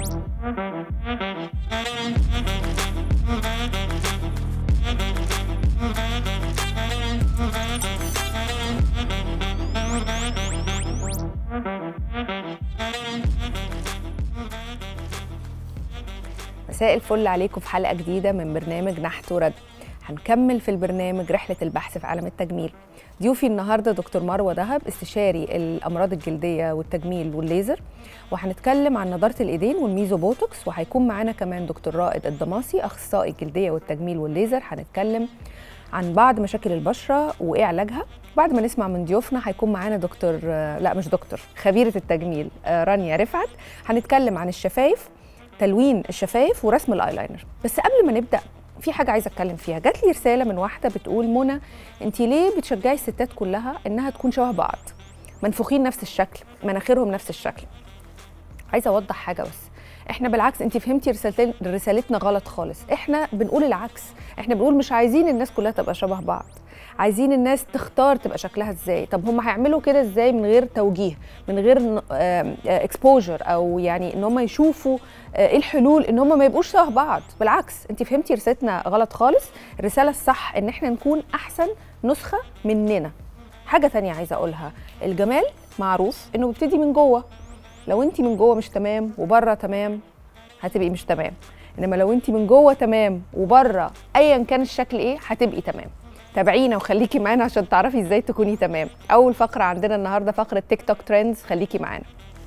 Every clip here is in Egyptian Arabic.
مساء الفل عليكم في حلقه جديده من برنامج نحت ورد هنكمل في البرنامج رحله البحث في عالم التجميل ضيوفي النهارده دكتور مروه دهب استشاري الامراض الجلديه والتجميل والليزر وهنتكلم عن نضاره الايدين والميزو بوتوكس وهيكون معانا كمان دكتور رائد الضماسي اخصائي الجلديه والتجميل والليزر هنتكلم عن بعض مشاكل البشره وايه علاجها بعد ما نسمع من ضيوفنا هيكون معانا دكتور لا مش دكتور خبيره التجميل رانيا رفعت هنتكلم عن الشفايف تلوين الشفايف ورسم الايلاينر بس قبل ما نبدا في حاجه عايزه اتكلم فيها جات لي رساله من واحده بتقول منى انت ليه بتشجعي الستات كلها انها تكون شبه بعض منفوخين نفس الشكل مناخيرهم نفس الشكل عايزه اوضح حاجه بس احنا بالعكس انت فهمتي رسالتين رسالتنا غلط خالص احنا بنقول العكس احنا بنقول مش عايزين الناس كلها تبقى شبه بعض عايزين الناس تختار تبقى شكلها ازاي طب هم هيعملوا كده ازاي من غير توجيه من غير اكسبوجر او يعني ان هم يشوفوا ايه الحلول ان هم ما يبقوش شبه بعض بالعكس انت فهمتي رسالتنا غلط خالص الرساله الصح ان احنا نكون احسن نسخه مننا حاجه تانية عايزه اقولها الجمال معروف انه بيبتدي من جوه لو انت من جوه مش تمام وبره تمام هتبقي مش تمام انما لو انت من جوه تمام وبره ايا كان الشكل ايه هتبقي تمام تابعينا وخليكي معانا عشان تعرفي ازاي تكوني تمام اول فقره عندنا النهارده فقره تيك توك ترندز خليكي معانا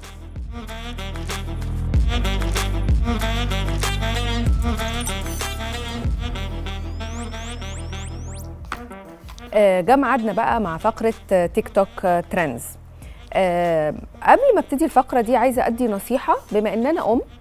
جه ميعادنا بقى مع فقره تيك توك ترندز أه قبل ما ابتدي الفقره دي عايزه ادي نصيحه بما ان انا ام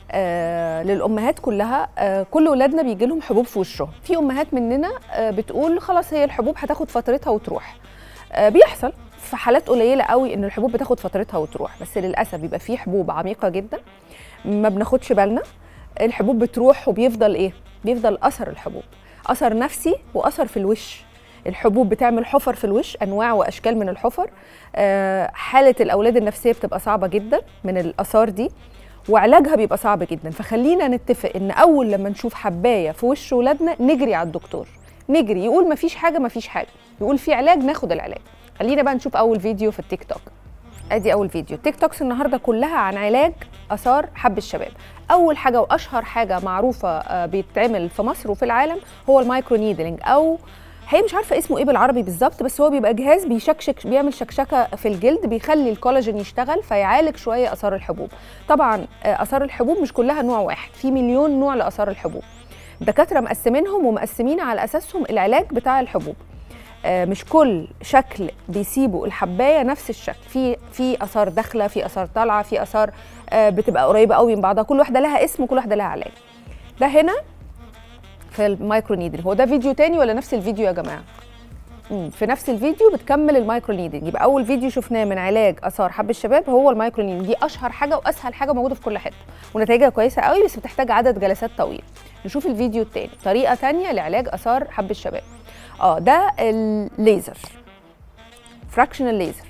آه للامهات كلها آه كل ولادنا بيجي لهم حبوب في وشهم في امهات مننا آه بتقول خلاص هي الحبوب هتاخد فترتها وتروح آه بيحصل في حالات قليله قوي ان الحبوب بتاخد فترتها وتروح بس للاسف بيبقى في حبوب عميقه جدا ما بناخدش بالنا الحبوب بتروح وبيفضل ايه بيفضل اثر الحبوب اثر نفسي واثر في الوش الحبوب بتعمل حفر في الوش انواع واشكال من الحفر آه حاله الاولاد النفسيه بتبقى صعبه جدا من الاثار دي وعلاجها بيبقى صعب جدا فخلينا نتفق ان اول لما نشوف حبايه في وش ولادنا نجري على الدكتور نجري يقول مفيش حاجه مفيش حاجه يقول في علاج ناخد العلاج خلينا بقى نشوف اول فيديو في التيك توك ادي اول فيديو التيك توكس النهارده كلها عن علاج اثار حب الشباب اول حاجه واشهر حاجه معروفه بيتعمل في مصر وفي العالم هو المايكرو نيدلينج او هي مش عارفه اسمه ايه بالعربي بالظبط بس هو بيبقى جهاز بيشكشك بيعمل شكشكه في الجلد بيخلي الكولاجين يشتغل فيعالج شويه اثار الحبوب طبعا اثار الحبوب مش كلها نوع واحد في مليون نوع لاثار الحبوب الدكاتره مقسمينهم ومقسمين على اساسهم العلاج بتاع الحبوب مش كل شكل بيسيبوا الحبايه نفس الشكل في في اثار داخله في اثار طالعه في اثار بتبقى قريبه قوي من بعضها كل واحده لها اسم وكل واحده لها علاج ده هنا في المايكرو نيدل هو ده فيديو تاني ولا نفس الفيديو يا جماعه مم. في نفس الفيديو بتكمل المايكرو نيدل يبقى اول فيديو شفناه من علاج اثار حب الشباب هو المايكرو نيدل دي اشهر حاجه واسهل حاجه موجوده في كل حته ونتائجها كويسه قوي بس بتحتاج عدد جلسات طويل نشوف الفيديو التاني طريقه تانية لعلاج اثار حب الشباب اه ده الليزر فراكشنال ليزر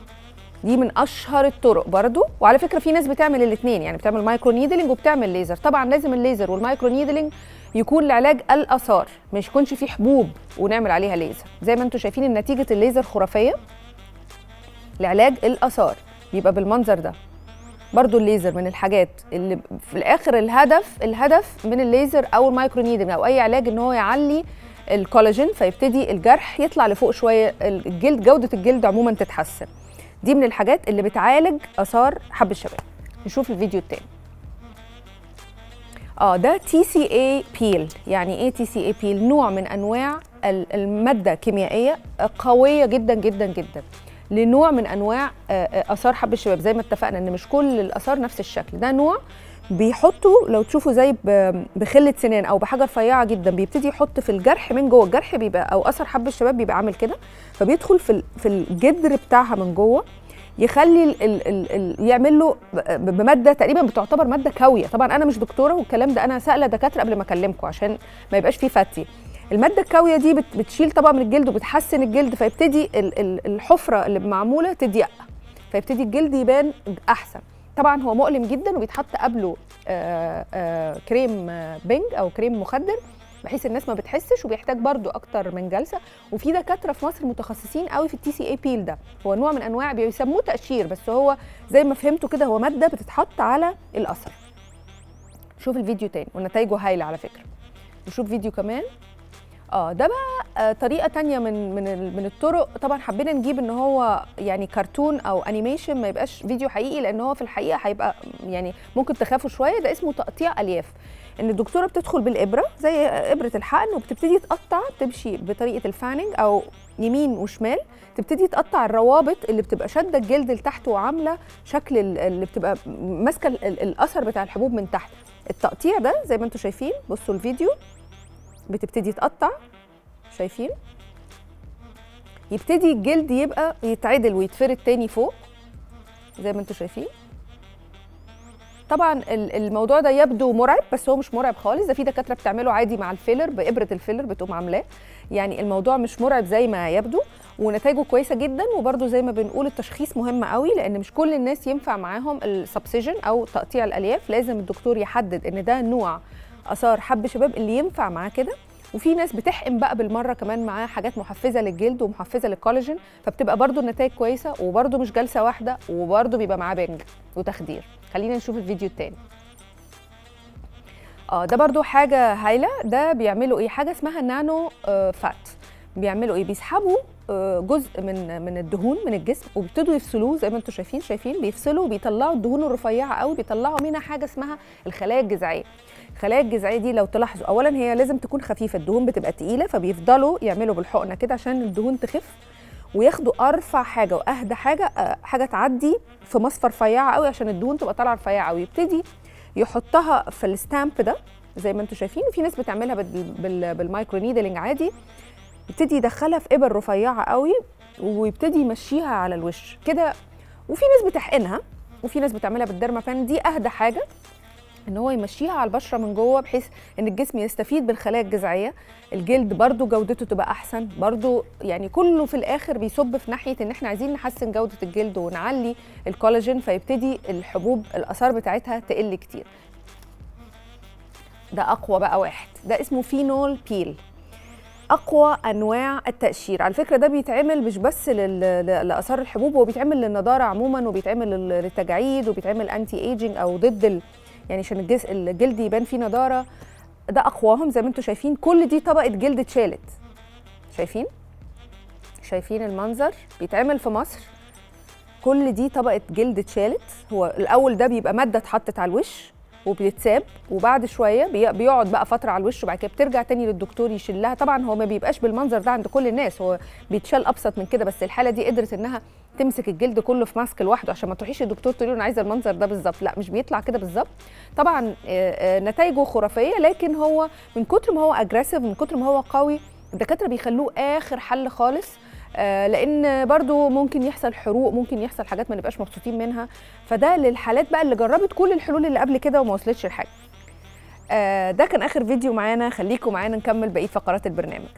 دي من اشهر الطرق برضو وعلى فكره في ناس بتعمل الاثنين يعني بتعمل مايكرو نيدلينج وبتعمل ليزر طبعا لازم الليزر والمايكرو نيدلينج يكون لعلاج الاثار مش يكونش فيه حبوب ونعمل عليها ليزر زي ما انتم شايفين ان نتيجه الليزر خرافيه لعلاج الاثار بيبقى بالمنظر ده برضو الليزر من الحاجات اللي في الاخر الهدف الهدف من الليزر او المايكرو نيدلينج او اي علاج ان هو يعلي الكولاجين فيبتدي الجرح يطلع لفوق شويه الجلد جوده الجلد عموما تتحسن دي من الحاجات اللي بتعالج اثار حب الشباب نشوف الفيديو التاني اه ده تي سي اي بيل يعني ايه تي سي اي بيل نوع من انواع الماده كيميائيه قويه جدا جدا جدا لنوع من انواع اثار حب الشباب زي ما اتفقنا ان مش كل الاثار نفس الشكل ده نوع بيحطوا لو تشوفوا زي بخله سنان او بحاجه رفيعه جدا بيبتدي يحط في الجرح من جوه الجرح بيبقى او اثر حب الشباب بيبقى عامل كده فبيدخل في في الجدر بتاعها من جوه يخلي ال ال ال ال يعمل له بماده تقريبا بتعتبر ماده كاويه طبعا انا مش دكتوره والكلام ده انا سائله دكاتره قبل ما اكلمكم عشان ما يبقاش فيه فتي الماده الكاويه دي بتشيل طبعا من الجلد وبتحسن الجلد فيبتدي الحفره اللي معموله تضيق فيبتدي الجلد يبان احسن طبعا هو مؤلم جدا وبيتحط قبله آه، آه، كريم آه، بنج او كريم مخدر بحيث الناس ما بتحسش وبيحتاج برضو اكتر من جلسه وفي دكاتره في مصر متخصصين قوي في التي سي اي بيل ده هو نوع من انواع بيسموه تقشير بس هو زي ما فهمتوا كده هو ماده بتتحط على الاثر شوف الفيديو تاني ونتائجه هايله على فكره نشوف فيديو كمان اه ده بقى آه طريقه تانية من من ال- من الطرق طبعا حبينا نجيب ان هو يعني كرتون او انيميشن ما يبقاش فيديو حقيقي لان هو في الحقيقه هيبقى يعني ممكن تخافوا شويه ده اسمه تقطيع الياف ان الدكتوره بتدخل بالابره زي ابره الحقن وبتبتدي تقطع تمشي بطريقه الفاننج او يمين وشمال تبتدي تقطع الروابط اللي بتبقى شاده الجلد لتحت وعامله شكل ال- اللي بتبقى ماسكه ال- ال- الاثر بتاع الحبوب من تحت التقطيع ده زي ما انتم شايفين بصوا الفيديو بتبتدي تقطع شايفين يبتدي الجلد يبقى يتعدل ويتفرد تاني فوق زي ما انتم شايفين طبعا ال- الموضوع ده يبدو مرعب بس هو مش مرعب خالص ده في دكاتره بتعمله عادي مع الفيلر بابره الفيلر بتقوم عاملاه يعني الموضوع مش مرعب زي ما يبدو ونتائجه كويسه جدا وبرده زي ما بنقول التشخيص مهم قوي لان مش كل الناس ينفع معاهم السبسيجن او تقطيع الالياف لازم الدكتور يحدد ان ده نوع اثار حب شباب اللي ينفع معاه كده وفي ناس بتحقن بقى بالمره كمان معاه حاجات محفزه للجلد ومحفزه للكولاجين فبتبقى برده النتائج كويسه وبرده مش جلسه واحده وبرده بيبقى معاه بنج وتخدير خلينا نشوف الفيديو التاني اه ده برضو حاجه هايله ده بيعملوا ايه حاجه اسمها نانو آه فات بيعملوا ايه بيسحبوا آه جزء من من الدهون من الجسم وبيبتدوا يفصلوه زي ما انتم شايفين شايفين بيفصلوا وبيطلعوا الدهون الرفيعه قوي بيطلعوا منها حاجه اسمها الخلايا الجذعيه الخلايا الجذعيه دي لو تلاحظوا اولا هي لازم تكون خفيفه الدهون بتبقى تقيله فبيفضلوا يعملوا بالحقنه كده عشان الدهون تخف وياخدوا ارفع حاجه واهدى حاجه آه، حاجه تعدي في مصفى رفيعه قوي عشان الدهون تبقى طالعه رفيعه قوي يبتدي يحطها في الستامب ده زي ما انتم شايفين وفي ناس بتعملها بال... بال... بالمايكرو نيدلينج عادي يبتدي يدخلها في ابر رفيعه قوي ويبتدي يمشيها على الوش كده وفي ناس بتحقنها وفي ناس بتعملها بالدرمابان دي اهدى حاجه ان هو يمشيها على البشره من جوه بحيث ان الجسم يستفيد بالخلايا الجذعيه الجلد برضو جودته تبقى احسن برضو يعني كله في الاخر بيصب في ناحيه ان احنا عايزين نحسن جوده الجلد ونعلي الكولاجين فيبتدي الحبوب الاثار بتاعتها تقل كتير ده اقوى بقى واحد ده اسمه فينول بيل اقوى انواع التقشير على فكره ده بيتعمل مش بس لل- ل- لاثار الحبوب هو بيتعمل للنضاره عموما وبيتعمل لل- للتجاعيد وبيتعمل انتي ايجينج او ضد ال... يعني عشان الجس... الجلد يبان فيه نضاره ده اقواهم زي ما انتم شايفين كل دي طبقه جلد اتشالت شايفين شايفين المنظر بيتعمل في مصر كل دي طبقه جلد اتشالت هو الاول ده بيبقى ماده اتحطت على الوش وبيتساب وبعد شويه بي- بيقعد بقى فتره على الوش وبعد كده بترجع تاني للدكتور يشيلها طبعا هو ما بيبقاش بالمنظر ده عند كل الناس هو بيتشال ابسط من كده بس الحاله دي قدرت انها تمسك الجلد كله في ماسك لوحده عشان ما تروحيش الدكتور تقولي له انا عايزه المنظر ده بالظبط لا مش بيطلع كده بالظبط طبعا آه، آه، نتائجه خرافيه لكن هو من كتر ما هو اجريسيف من كتر ما هو قوي الدكاتره بيخلوه اخر حل خالص آه، لان برضو ممكن يحصل حروق ممكن يحصل حاجات ما نبقاش مبسوطين منها فده للحالات بقى اللي جربت كل الحلول اللي قبل كده وما وصلتش لحاجه آه، ده كان اخر فيديو معانا خليكم معانا نكمل بقيه فقرات البرنامج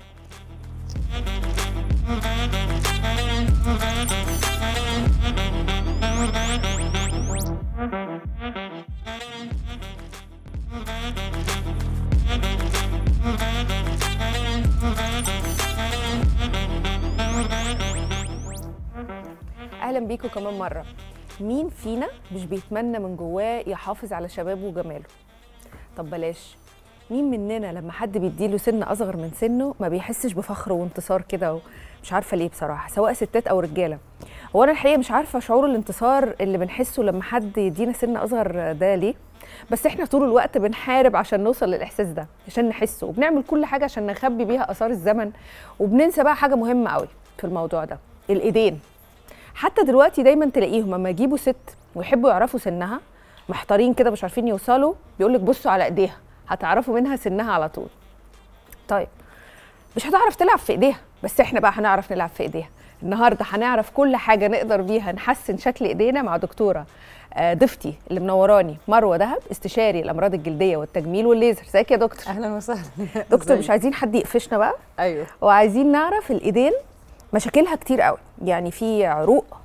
اهلا بيكم كمان مره مين فينا مش بيتمنى من جواه يحافظ على شبابه وجماله طب بلاش مين مننا لما حد بيديله سن اصغر من سنه ما بيحسش بفخر وانتصار كده مش عارفه ليه بصراحه سواء ستات او رجاله هو انا الحقيقه مش عارفه شعور الانتصار اللي بنحسه لما حد يدينا سن اصغر ده ليه بس احنا طول الوقت بنحارب عشان نوصل للاحساس ده عشان نحسه وبنعمل كل حاجه عشان نخبي بيها اثار الزمن وبننسى بقى حاجه مهمه قوي في الموضوع ده الايدين حتى دلوقتي دايما تلاقيهم لما يجيبوا ست ويحبوا يعرفوا سنها محتارين كده مش عارفين يوصلوا بيقول لك بصوا على ايديها هتعرفوا منها سنها على طول طيب مش هتعرف تلعب في ايديها بس احنا بقى هنعرف نلعب في ايديها النهارده هنعرف كل حاجه نقدر بيها نحسن شكل ايدينا مع دكتوره آه، ضيفتي اللي منوراني مروه دهب استشاري الامراض الجلديه والتجميل والليزر ازيك يا دكتور اهلا وسهلا دكتور ازيك؟ مش عايزين حد يقفشنا بقى ايوه وعايزين نعرف الايدين مشاكلها كتير قوي يعني في عروق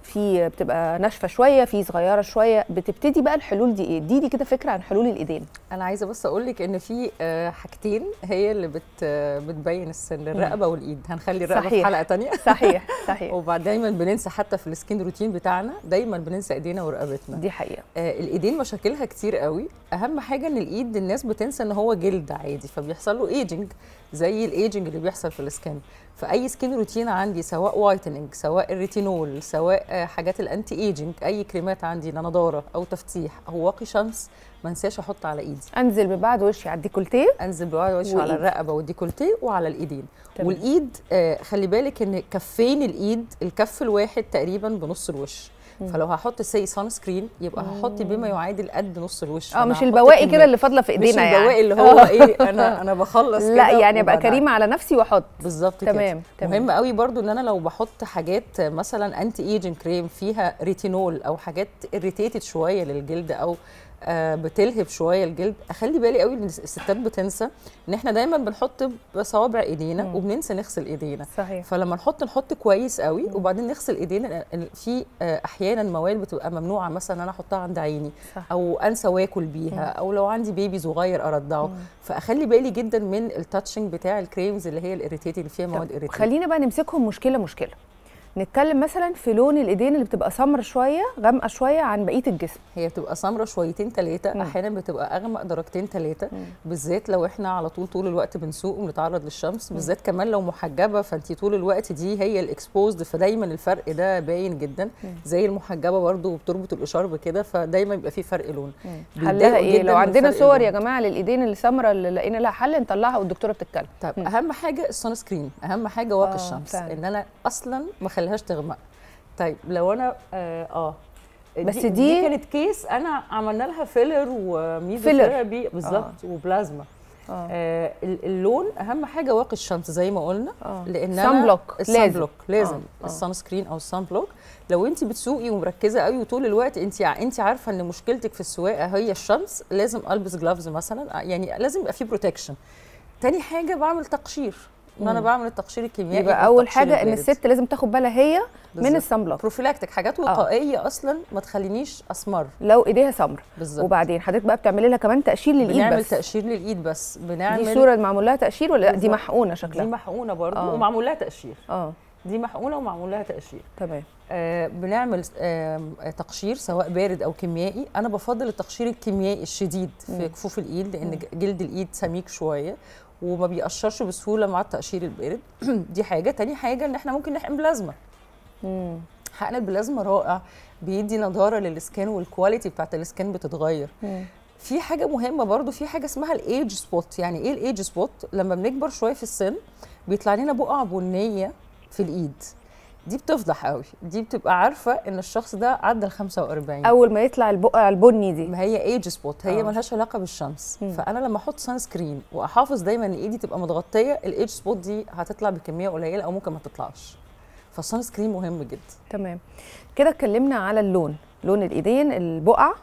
في بتبقى ناشفه شويه في صغيره شويه بتبتدي بقى الحلول دي ايه دي دي كده فكره عن حلول الايدين انا عايزه بس اقول لك ان في آه، حاجتين هي اللي بت آه، بتبين السن الرقبه والايد هنخلي الرقبه في صحيح. حلقه تانية صحيح صحيح وبعد دايما بننسى حتى في السكين روتين بتاعنا دايما بننسى ايدينا ورقبتنا دي حقيقه آه الايدين مشاكلها كتير قوي اهم حاجه ان الايد الناس بتنسى ان هو جلد عادي فبيحصل له ايجنج زي الايجنج اللي بيحصل في السكين فاي سكين روتين عندي سواء وايتنينج سواء الريتينول سواء آه، حاجات الانتي ايجنج اي كريمات عندي نضاره او تفتيح او واقي شمس ما انساش احط على ايدي انزل ببعد وشي على الديكولتيه انزل بوعي وشي على وإيد. الرقبه والديكولتيه وعلى الايدين تمام. والايد آه خلي بالك ان كفين الايد الكف الواحد تقريبا بنص الوش فلو هحط سي سان سكرين يبقى هحط بما يعادل قد نص الوش اه فأنا مش هحط البواقي كده كمية. اللي فاضله في ايدينا مش البواقي يعني اللي هو ايه انا انا بخلص لا كده يعني ابقى وبدع. كريمه على نفسي واحط بالظبط تمام، كده تمام. مهم قوي برضو ان انا لو بحط حاجات مثلا انتي ايجنج كريم فيها ريتينول او حاجات اريتيتد شويه للجلد او آه بتلهب شويه الجلد اخلي بالي قوي ان الستات بتنسى ان احنا دايما بنحط بصوابع ايدينا مم. وبننسى نغسل ايدينا صحيح فلما نحط نحط كويس قوي وبعدين نغسل ايدينا لأن في آه، احيانا مواد بتبقى ممنوعه مثلا ان انا احطها عند عيني صح او انسى واكل بيها او لو عندي بيبي صغير ارضعه فاخلي بالي جدا من التاتشنج بتاع الكريمز اللي هي الاريتيتي اللي فيها مواد اريتيتي خلينا بقى نمسكهم مشكله مشكله نتكلم مثلا في لون الايدين اللي بتبقى سمر شويه غامقه شويه عن بقيه الجسم هي بتبقى سمرة شويتين ثلاثة مم. أحيانا بتبقى أغمق درجتين ثلاثة مم. بالذات لو إحنا على طول طول الوقت بنسوق وبنتعرض للشمس بالذات كمان لو محجبة فأنت طول الوقت دي هي الإكسبوزد فدايما الفرق ده باين جدا زي المحجبة برضو وبتربط الإشارب كده فدايما يبقى في فرق لون حلها بيتضايقوا ايه جداً لو من عندنا فرق صور اللون. يا جماعه للايدين اللي سمراء اللي لقينا لها حل نطلعها والدكتوره بتتكلم طيب مم. اهم حاجه السان سكرين اهم حاجه واقي آه، الشمس فعلا. ان انا اصلا ما اخليهاش تغمق طيب لو انا اه, آه بس دي, دي- دي كانت كيس انا عملنا لها فيلر وميزو فيلر. ثيرابي بالظبط وبلازما اه آه ال- اللون اهم حاجه واقي الشمس زي ما قلنا اه لان سان بلوك السان لازم. بلوك لازم آه، آه. السان سكرين او السان بلوك لو انت بتسوقي ومركزه قوي وطول الوقت انت انت عارفه ان مشكلتك في السواقه هي الشمس لازم البس جلافز مثلا يعني لازم يبقى في بروتكشن تاني حاجه بعمل تقشير ان انا مم. بعمل التقشير الكيميائي يبقى اول والتقشير حاجه ان البارد. الست لازم تاخد بالها هي من بالظبط. السان بلوك بروفيلاكتيك حاجات وقائيه اصلا ما تخلينيش اسمر لو ايديها سمر بالظبط وبعدين حضرتك بقى بتعملي لها كمان تقشير للايد بنعمل بس تقشير للايد بس بنعمل دي صوره معمول لها تقشير ولا لا دي بالظبط. محقونه دي شكلها محقونه برضو آه. ومعمول لها تقشير اه دي محقونه ومعمول لها تقشير تمام آه بنعمل آم، آه تقشير سواء بارد او كيميائي انا بفضل التقشير الكيميائي الشديد في مم. كفوف الايد لان ج- جلد الايد سميك شويه وما بيقشرش بسهوله مع التقشير البارد دي حاجه تاني حاجه ان احنا ممكن نحقن بلازما مم. حقن البلازما رائع بيدي نضاره للسكان والكواليتي بتاعت السكان بتتغير مم. في حاجه مهمه برضو في حاجه اسمها الايج سبوت يعني ايه الايج سبوت لما بنكبر شويه في السن بيطلع لنا بقع بنيه في الايد دي بتفضح قوي دي بتبقى عارفه ان الشخص ده عدى ال 45 اول ما يطلع البقع البني دي ما هي ايج سبوت هي آه. ملهاش علاقه بالشمس مم. فانا لما احط سان سكرين واحافظ دايما ان ايدي تبقى متغطيه الايج سبوت دي هتطلع بكميه قليله او ممكن ما تطلعش فالسان سكرين مهم جدا تمام كده اتكلمنا على اللون لون الايدين البقع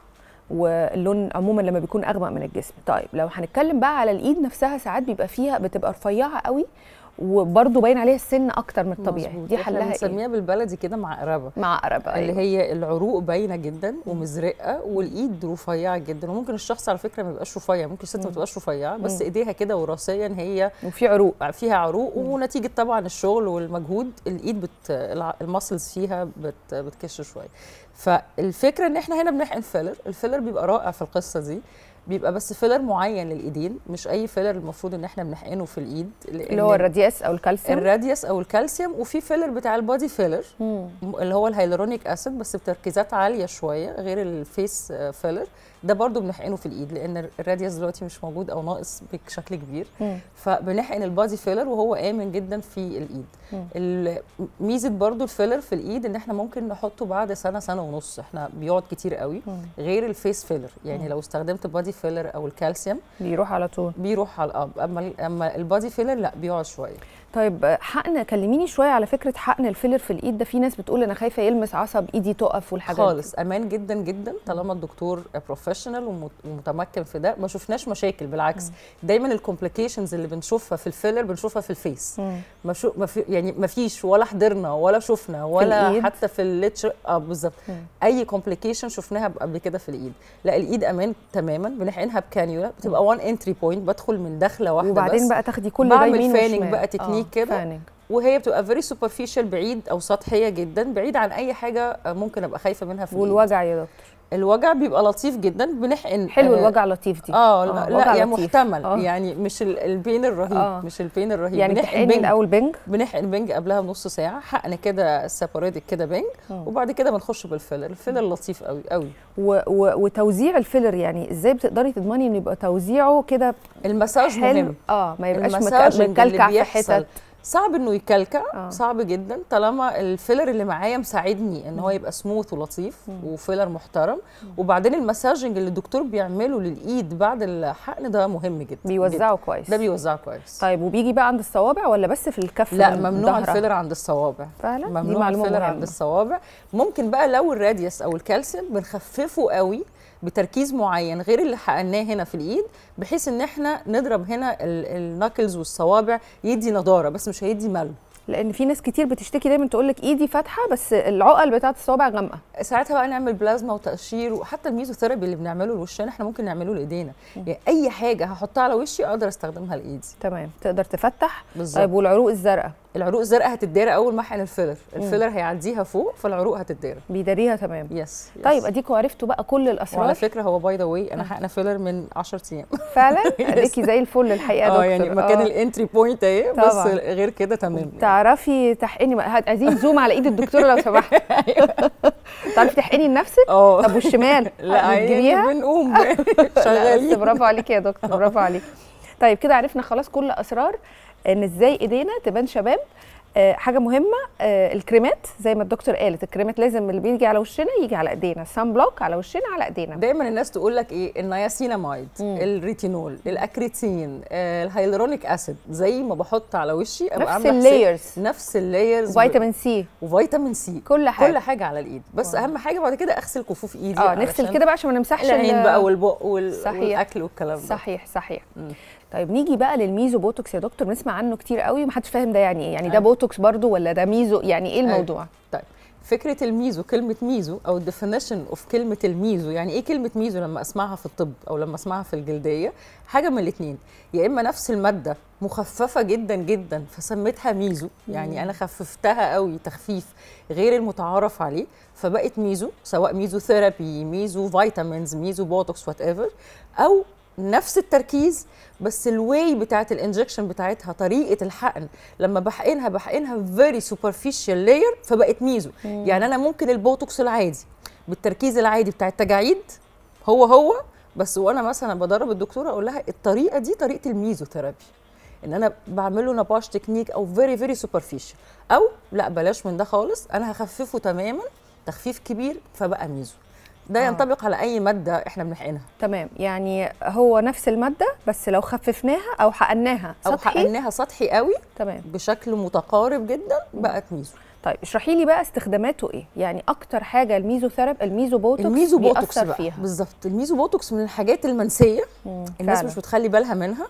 واللون عموما لما بيكون اغمق من الجسم طيب لو هنتكلم بقى على الايد نفسها ساعات بيبقى فيها بتبقى رفيعه قوي وبرده باين عليها السن اكتر من الطبيعي مظبوط. دي احنا حلها ايه بنسميها بالبلدي كده معقربه مع قرب اللي أيوة. هي العروق باينه جدا ومزرقه والايد رفيعه جدا وممكن الشخص على فكره ما يبقاش رفيع ممكن الست ما تبقاش رفيعه بس مم. ايديها كده وراثيا هي وفي عروق فيها عروق ونتيجه طبعا الشغل والمجهود الايد بت الع- المسلز فيها بت بتكش شويه فالفكره ان احنا هنا بنحقن فيلر الفيلر بيبقى رائع في القصه دي بيبقى بس فيلر معين للايدين مش اي فيلر المفروض ان احنا بنحقنه في الايد اللي هو الرادياس او الكالسيوم الراديوس او الكالسيوم وفي فيلر بتاع البادي فيلر مم. اللي هو الهيلورونيك اسيد بس بتركيزات عاليه شويه غير الفيس آه، فيلر ده برضو بنحقنه في الايد لان الراديوس دلوقتي مش موجود او ناقص بشكل كبير مم. فبنحقن البادي فيلر وهو امن جدا في الايد مم. ال- ميزه برضو الفيلر في الايد ان احنا ممكن نحطه بعد سنه سنه ونص احنا بيقعد كتير قوي مم. غير الفيس فيلر يعني مم. لو استخدمت بادي فيلر او الكالسيوم بيروح على طول بيروح على الاب اما ال- اما البادي فيلر لا بيقعد شويه طيب آه، حقن كلميني شويه على فكره حقن الفيلر في الايد ده في ناس بتقول انا خايفه يلمس عصب ايدي تقف والحاجات دي. خالص امان جدا جدا طالما الدكتور بروفيشنال ومتمكن في ده ما شفناش مشاكل بالعكس دايما الكومبليكيشنز اللي بنشوفها في الفيلر بنشوفها في الفيس مم. ما شو ما في يعني ما فيش ولا حضرنا ولا شفنا ولا الإيد؟ حتى في الليتشر اه بالظبط مم. اي كومبليكيشن شفناها قبل كده في الايد لا الايد امان تماما بنحقنها بكانيولا بتبقى وان انتري بوينت بدخل من دخله واحده وبعدين بس بقى تاخدي كل ده بعمل يمين فانينج وشمال. بقى تكنيك آه، كده. فانينج. وهي بتبقى فيري سوبرفيشال بعيد او سطحيه جدا بعيد عن اي حاجه ممكن ابقى خايفه منها في الإيد. والوجع يا دكتور الوجع بيبقى لطيف جدا بنحقن حلو آه، الوجع لطيف دي اه آه، لا, وجع لا يا لطيف. محتمل آه. يعني مش ال- البين الرهيب آه. مش البين الرهيب يعني بنحقن بتحقني بنج الاول بنج بنحقن بنج قبلها بنص ساعه حقن كده سيباريتد كده بنج مم. وبعد كده بنخش بالفيلر الفيلر لطيف قوي قوي و و وتوزيع الفيلر يعني ازاي بتقدري تضمني انه يبقى توزيعه كده المساج حلو مهم اه ما يبقاش مك- المساجنج اللي مكلكع في بيحصل حتت صعب انه يكلكع آه. صعب جدا طالما الفيلر اللي معايا مساعدني ان هو يبقى سموث ولطيف وفيلر محترم وبعدين المساجنج اللي الدكتور بيعمله للايد بعد الحقن ده مهم جدا جداً. بيوزعه كويس ده بيوزعه كويس طيب وبيجي بقى عند الصوابع ولا بس في الكف لا من ممنوع ظهرها؟ الفيلر عند الصوابع فعلا دي ممنوع معلومه الفيلر مهمه عند الصوابع ممكن بقى لو الراديوس او الكالسيوم بنخففه قوي بتركيز معين غير اللي حقناه هنا في الايد بحيث ان احنا نضرب هنا الناكلز والصوابع يدي نضاره بس مش هيدي ملو لان في ناس كتير بتشتكي دايما تقول لك ايدي فاتحه بس العقل بتاعت الصوابع غامقه ساعتها بقى نعمل بلازما وتقشير وحتى الميزوثيرابي اللي بنعمله لوشنا احنا ممكن نعمله لايدينا يعني اي حاجه هحطها على وشي اقدر استخدمها لايدي تمام تقدر تفتح بالظبط طيب والعروق الزرقاء العروق الزرقاء هتتدارى اول ما احقن الفيلر الفيلر هيعديها فوق فالعروق هتتدارى بيداريها تمام يس طيب اديكوا عرفتوا بقى كل وعلى الاسرار فكره هو باي ذا واي انا حقنه فيلر من 10 ايام فعلا اديكي زي الفل الحقيقه يا اه دكتور يعني مكان آه. الانتري بوينت اهي بس طبعاً. غير كده تمام تعرفي تحقني هات- عايزين زوم على ايد الدكتوره لو سمحت تعرفي تحقني لنفسك اه طب والشمال لا يعني بتجيبيها بنقوم لا بس شغالين برافو عليكي يا دكتور برافو عليكي طيب كده عرفنا خلاص كل اسرار ان ازاي ايدينا تبان شباب آه حاجه مهمه آه الكريمات زي ما الدكتور قالت الكريمات لازم اللي بيجي على وشنا يجي على ايدينا السان بلوك على وشنا على ايدينا دايما الناس تقول لك ايه النياسيناميد مم. الريتينول الاكريتين آه، الهيلورونيك اسيد زي ما بحط على وشي ابقى نفس عاملة حساب- اللايرز نفس اللايرز فيتامين سي وفيتامين سي كل حاجه كل حاجه على الايد بس اهم حاجه بعد كده اغسل كفوف ايدي اه نغسل علشان كده بقى عشان ما نمسحش العين ال- بقى والبق وال... صحيح. والاكل والكلام ده صحيح صحيح مم. طيب نيجي بقى للميزو بوتوكس يا دكتور بنسمع عنه كتير قوي ومحدش فاهم ده يعني ايه يعني ده أيوة. بوتوكس برضو ولا ده ميزو يعني ايه الموضوع طيب فكره الميزو كلمه ميزو او الديفينيشن اوف كلمه الميزو يعني ايه كلمه ميزو لما اسمعها في الطب او لما اسمعها في الجلديه حاجه من الاثنين يا اما نفس الماده مخففه جدا جدا فسميتها ميزو يعني انا خففتها قوي تخفيف غير المتعارف عليه فبقت ميزو سواء ميزو ثيرابي ميزو فيتامينز ميزو بوتوكس وات ايفر او نفس التركيز بس الواي بتاعت الانجكشن بتاعتها طريقه الحقن لما بحقنها بحقنها فيري سوبرفيشال لاير فبقت ميزو يعني انا ممكن البوتوكس العادي بالتركيز العادي بتاع التجاعيد هو هو بس وانا مثلا بدرب الدكتوره اقول لها الطريقه دي طريقه الميزوثيرابي ان انا بعمله نباش تكنيك او فيري فيري سوبرفيشال او لا بلاش من ده خالص انا هخففه تماما تخفيف كبير فبقى ميزو ده آه. ينطبق على اي ماده احنا بنحقنها تمام يعني هو نفس الماده بس لو خففناها او حقناها او سطحي حقناها سطحي قوي تمام بشكل متقارب جدا بقت ميزو طيب اشرحي لي بقى استخداماته ايه يعني اكتر حاجه الميزو ثيرابي الميزو بوتوكس الميزو بوتوكس بيأثر بقى فيها بالظبط الميزو بوتوكس من الحاجات المنسيه مم، الناس فعلا. مش بتخلي بالها منها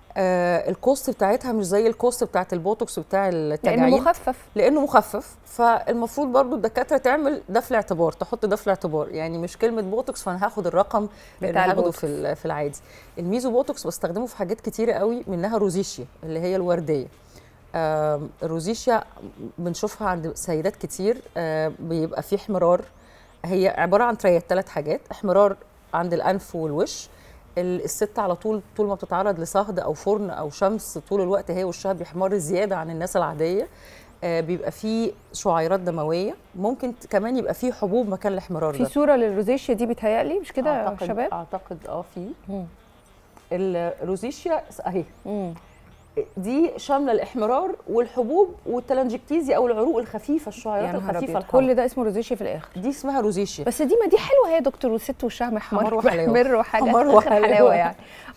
آه الكوست بتاعتها مش زي الكوست بتاعت البوتوكس وبتاع لانه التجاعيد مخفف لانه مخفف فالمفروض برضو الدكاتره تعمل ده في الاعتبار تحط ده في الاعتبار يعني مش كلمه بوتوكس فانا هاخد الرقم اللي بتاع هاخده البوتوكس. في ال- في العادي الميزو بوتوكس بستخدمه في حاجات كتيره قوي منها روزيشيا اللي هي الورديه آم، الروزيشيا بنشوفها عند سيدات كتير آه، بيبقى فيه احمرار هي عباره عن تريات ثلاث حاجات احمرار عند الانف والوش ال- الست على طول طول ما بتتعرض لصهد او فرن او شمس طول الوقت هي وشها بيحمر زياده عن الناس العاديه آه، بيبقى فيه شعيرات دمويه ممكن ت- كمان يبقى فيه حبوب مكان الاحمرار في ده صوره للروزيشيا دي بيتهيألي مش كده يا أعتقد- شباب اعتقد اه في مم. الروزيشيا اهي مم. دي شامله الاحمرار والحبوب والتلانجكتيزي او العروق الخفيفه الشعيرات يا نهار الخفيفه أبيض. الحمراء كل ده اسمه روزيشيا في الاخر دي اسمها روزيشيا بس دي ما دي حلوه هي يا دكتور والست وشها محمر حمار وحلاوة. محمر وحاجه حمار آخر وحلاوة. حلاوه يعني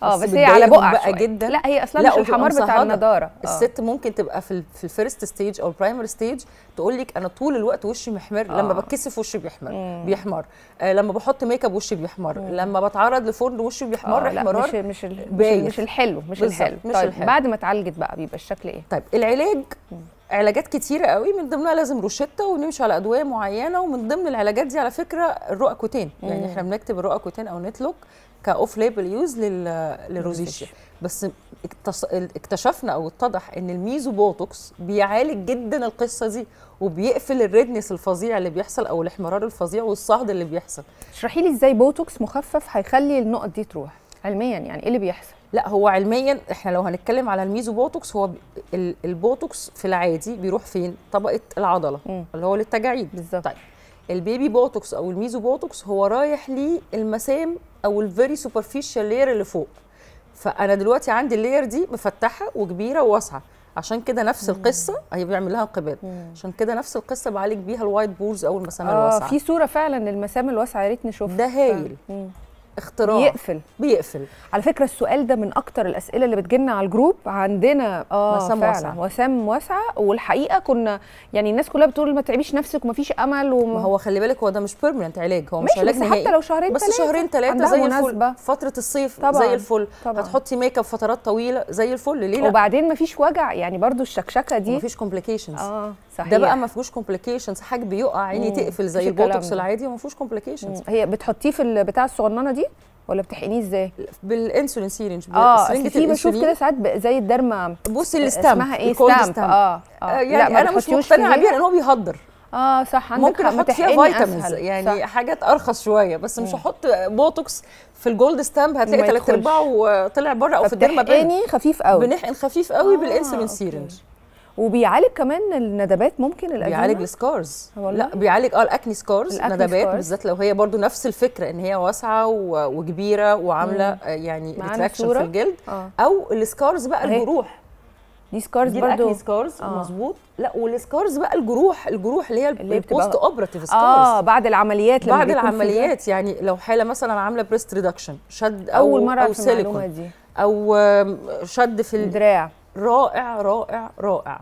اه بس هي بتضايقهم على بقع بقى شوية. جدا لا هي اصلا لا، مش وتبقى الحمار بتاع مصهدة. النضاره آه. الست ممكن تبقى في ال- في الفيرست ستيج او البرايمري ستيج تقول لك انا طول الوقت وشي محمر آه. لما بتكسف وشي بيحمر بيحمر آه لما بحط ميك اب وشي بيحمر لما بتعرض لفرن وشي بيحمر آه لا احمرار مش مش ال- مش, بايخ. مش الحلو مش بالظبط، الحلو مش طيب الحلو. بعد ما اتعالجت بقى بيبقى الشكل ايه طيب العلاج علاجات كتيره قوي من ضمنها لازم روشته ونمشي على ادويه معينه ومن ضمن العلاجات دي على فكره الرؤى كوتين يعني احنا بنكتب الرؤى كوتين او نتلوك كاوف ليبل يوز للروزيشيا بس اكتش- اكتشفنا او اتضح ان الميزو بوتوكس بيعالج جدا القصه دي وبيقفل الريدنس الفظيع اللي بيحصل او الاحمرار الفظيع والصهد اللي بيحصل اشرحي لي ازاي بوتوكس مخفف هيخلي النقط دي تروح علميا يعني ايه اللي بيحصل لا هو علميا احنا لو هنتكلم على الميزو بوتوكس هو ب- ال- البوتوكس في العادي بيروح فين طبقه العضله مم. اللي هو للتجاعيد بالظبط طيب البيبي بوتوكس او الميزو بوتوكس هو رايح للمسام او الفيري سوبرفيشال لاير اللي فوق فانا دلوقتي عندي اللاير دي مفتحه وكبيره وواسعه عشان كده نفس القصه هي بيعمل لها انقباض عشان كده نفس القصه بعالج بيها الوايت بورز او المسام اه الواسعه في صوره فعلا للمسام الواسعه يا ريت نشوفها ده هايل مم. اختراع يقفل بيقفل على فكره السؤال ده من اكتر الاسئله اللي بتجيلنا على الجروب عندنا اه مسام فعلا واسعة. وسام واسعه والحقيقه كنا يعني الناس كلها بتقول ما تعبيش نفسك ومفيش امل وما ما هو خلي بالك هو ده مش بيرمننت علاج هو مش ماشي علاج بس نهائي حتى لو شهرين بس تلاتة شهرين ثلاثه عندها زي مناسبة. الفل فتره الصيف طبعاً، زي الفل طبعاً. هتحطي ميك اب فترات طويله زي الفل ليه لا وبعدين مفيش وجع يعني برضو الشكشكه دي مفيش كومبليكيشنز اه صحيح ده بقى ما فيهوش كومبليكيشنز حاجه بيقع عيني مم. تقفل زي مفيش الكلام البوتوكس ده. العادي وما فيهوش كومبليكيشنز مم. هي بتحطيه في البتاع الصغننه دي ولا بتحقنيه ازاي؟ بالانسولين سيرنج اه بسرنجة اصل في بشوف الإنسولين. كده ساعات ب- زي الدرمه بصي الستامب اسمها ايه الكولد ستامب اه, آه، آه. يعني ما انا مش بتحطيهوش مقتنعه فيها؟ بيها لان هو بيهدر اه صح عندك ممكن حق، ما احط فيها تحقني فيتامينز أسهل. يعني صح. حاجات ارخص شويه بس مش هحط بوتوكس في الجولد ستامب هتلاقي وما ثلاث يدخلش. ارباعه طلع بره او في الديرما بين فبتحقني خفيف قوي بنحقن خفيف قوي آه، بالانسولين أوكي. سيرنج وبيعالج كمان الندبات ممكن القديمه بيعالج السكارز والله؟ لا بيعالج اه الاكني سكارز الأكني ندبات سكارز. بالذات لو هي برضو نفس الفكره ان هي واسعه و- وكبيره وعامله آه، يعني معانا ريتراكشن صورة؟ في الجلد اه او السكارز بقى أهي. الجروح دي سكارز دي برضو الاكني سكارز آه. مظبوط لا والسكارز بقى الجروح الجروح اللي هي اللي بتبقى- البوست اوبراتيف سكارز اه بعد العمليات لما بعد بيكون في العمليات يعني لو حاله مثلا عامله بريست ريدكشن شد ده- او اول مره او اعرف المعلومه سيليكون دي او آم، شد في ال- دراع رائع رائع رائع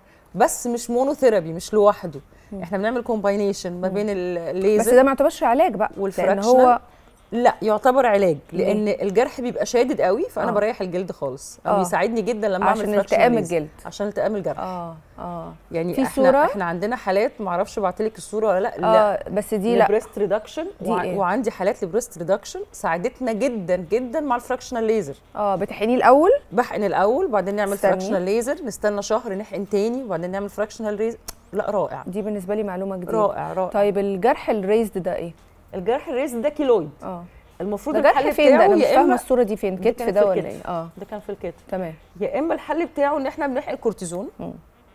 بس مش مونوثيرابي مش لوحده احنا بنعمل كومباينيشن ما بين ال- بس الليزر ده ما يعتبرش علاج بقى لان والفراكشنال هو لا يعتبر علاج ليه؟ لان الجرح بيبقى شادد قوي فانا آه. بريح الجلد خالص آه. بيساعدني جدا لما اعمل عشان fractional التئام laser. الجلد عشان التئام الجرح اه اه يعني في احنا صورة؟ احنا عندنا حالات ما اعرفش ابعتلك الصوره ولا لا لا اه بس دي لا لبريست ريدكشن دي إيه؟ وعندي حالات لبريست ريدكشن ساعدتنا جدا جدا مع الفراكشنال ليزر اه بتحقنيه الاول بحقن الاول بعدين نعمل استني. فراكشنال ليزر نستنى شهر نحقن تاني وبعدين نعمل فراكشنال ليزر لا رائع دي بالنسبه لي معلومه جديده رائع رائع طيب الجرح الريزد ده ايه الجرح الريز ده كيلويد اه المفروض ده جرح الحل فين ده بتاعه انا مش يا فاهمه اما الصوره دي فين دي كتف كانت ده في ولا الكتف. ايه اه ده كان في الكتف تمام يا اما الحل بتاعه ان احنا بنحقن كورتيزون مم.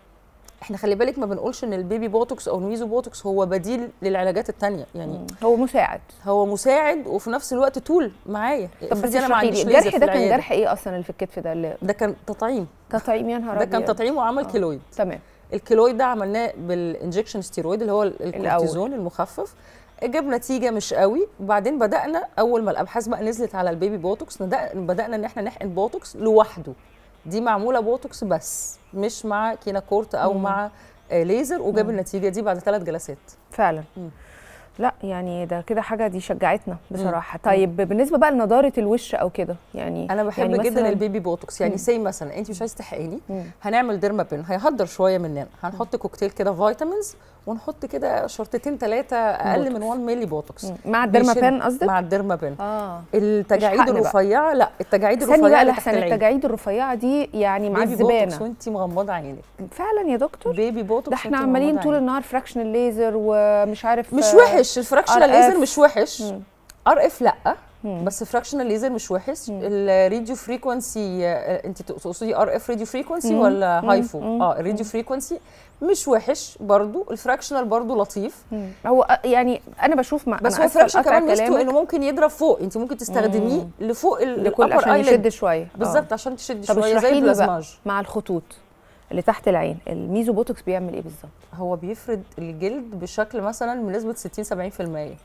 احنا خلي بالك ما بنقولش ان البيبي بوتوكس او الميزو بوتوكس هو بديل للعلاجات التانية يعني مم. هو مساعد هو مساعد وفي نفس الوقت طول معايا طب بس افرضي انا ما اشرحي لي عنديش الجرح ليزر في ده كان العيادة. جرح ايه اصلا اللي في الكتف ده اللي ده كان تطعيم تطعيم يا نهار ده كان أبيض. تطعيم وعمل آه. كيلويد تمام الكيلويد ده عملناه بالانجكشن ستيرويد اللي هو الكورتيزون المخفف جاب نتيجه مش قوي وبعدين بدانا اول ما الابحاث بقى نزلت على البيبي بوتوكس ندا- بدانا ان احنا نحقن بوتوكس لوحده دي معموله بوتوكس بس مش مع كيناكورت او مم. مع آه، ليزر وجاب مم. النتيجه دي بعد ثلاث جلسات فعلا مم. لا يعني ده كده حاجه دي شجعتنا بصراحه طيب بالنسبه بقى لنضاره الوش او كده يعني انا بحب يعني جدا مثلاً- البيبي بوتوكس يعني مم. سي مثلا انت مش عايزه تحقني مم. هنعمل ديرما بين هيهدر شويه مننا هنحط كوكتيل كده فيتامينز ونحط كده شرطتين ثلاثه اقل من بوتوكس. 1 ملي بوتوكس مم. مع الدرمابان بيشد قصدك مع الديرما بين اه التجاعيد حقن بقى. الرفيعه لا التجاعيد استني الرفيعه بقى اللي تحت لحسن العين التجاعيد الرفيعه دي يعني بيبي بوتوكس معذبانا وانت مغمضه عينك فعلا يا دكتور بيبي بوتوكس ده احنا وانتي عمالين مغمضة طول عينك. النهار فراكشنال ليزر ومش عارف مش آه، وحش الفراكشنال RF. ليزر مش وحش مم. ار اف لا مم. بس فراكشنال ليزر مش وحش مم. الراديو فريكونسي انت تقصدي ار اف راديو فريكونسي مم. ولا مم. هايفو مم. اه الراديو فريكونسي مش وحش برضو الفراكشنال برضو لطيف مم. هو آه، يعني انا بشوف مع بس أنا هو آسفة الفراكشن لقطع كمان ميزته كلامك. انه ممكن يضرب فوق انت ممكن تستخدميه مم. لفوق لكل الابر عشان يشد ايلاند شويه آه. بالظبط عشان تشد طب شويه اشرحي زي لي بقى البلازماج مع الخطوط اللي تحت العين الميزو بوتوكس بيعمل ايه بالظبط هو بيفرد الجلد بشكل مثلا بنسبه 60 70%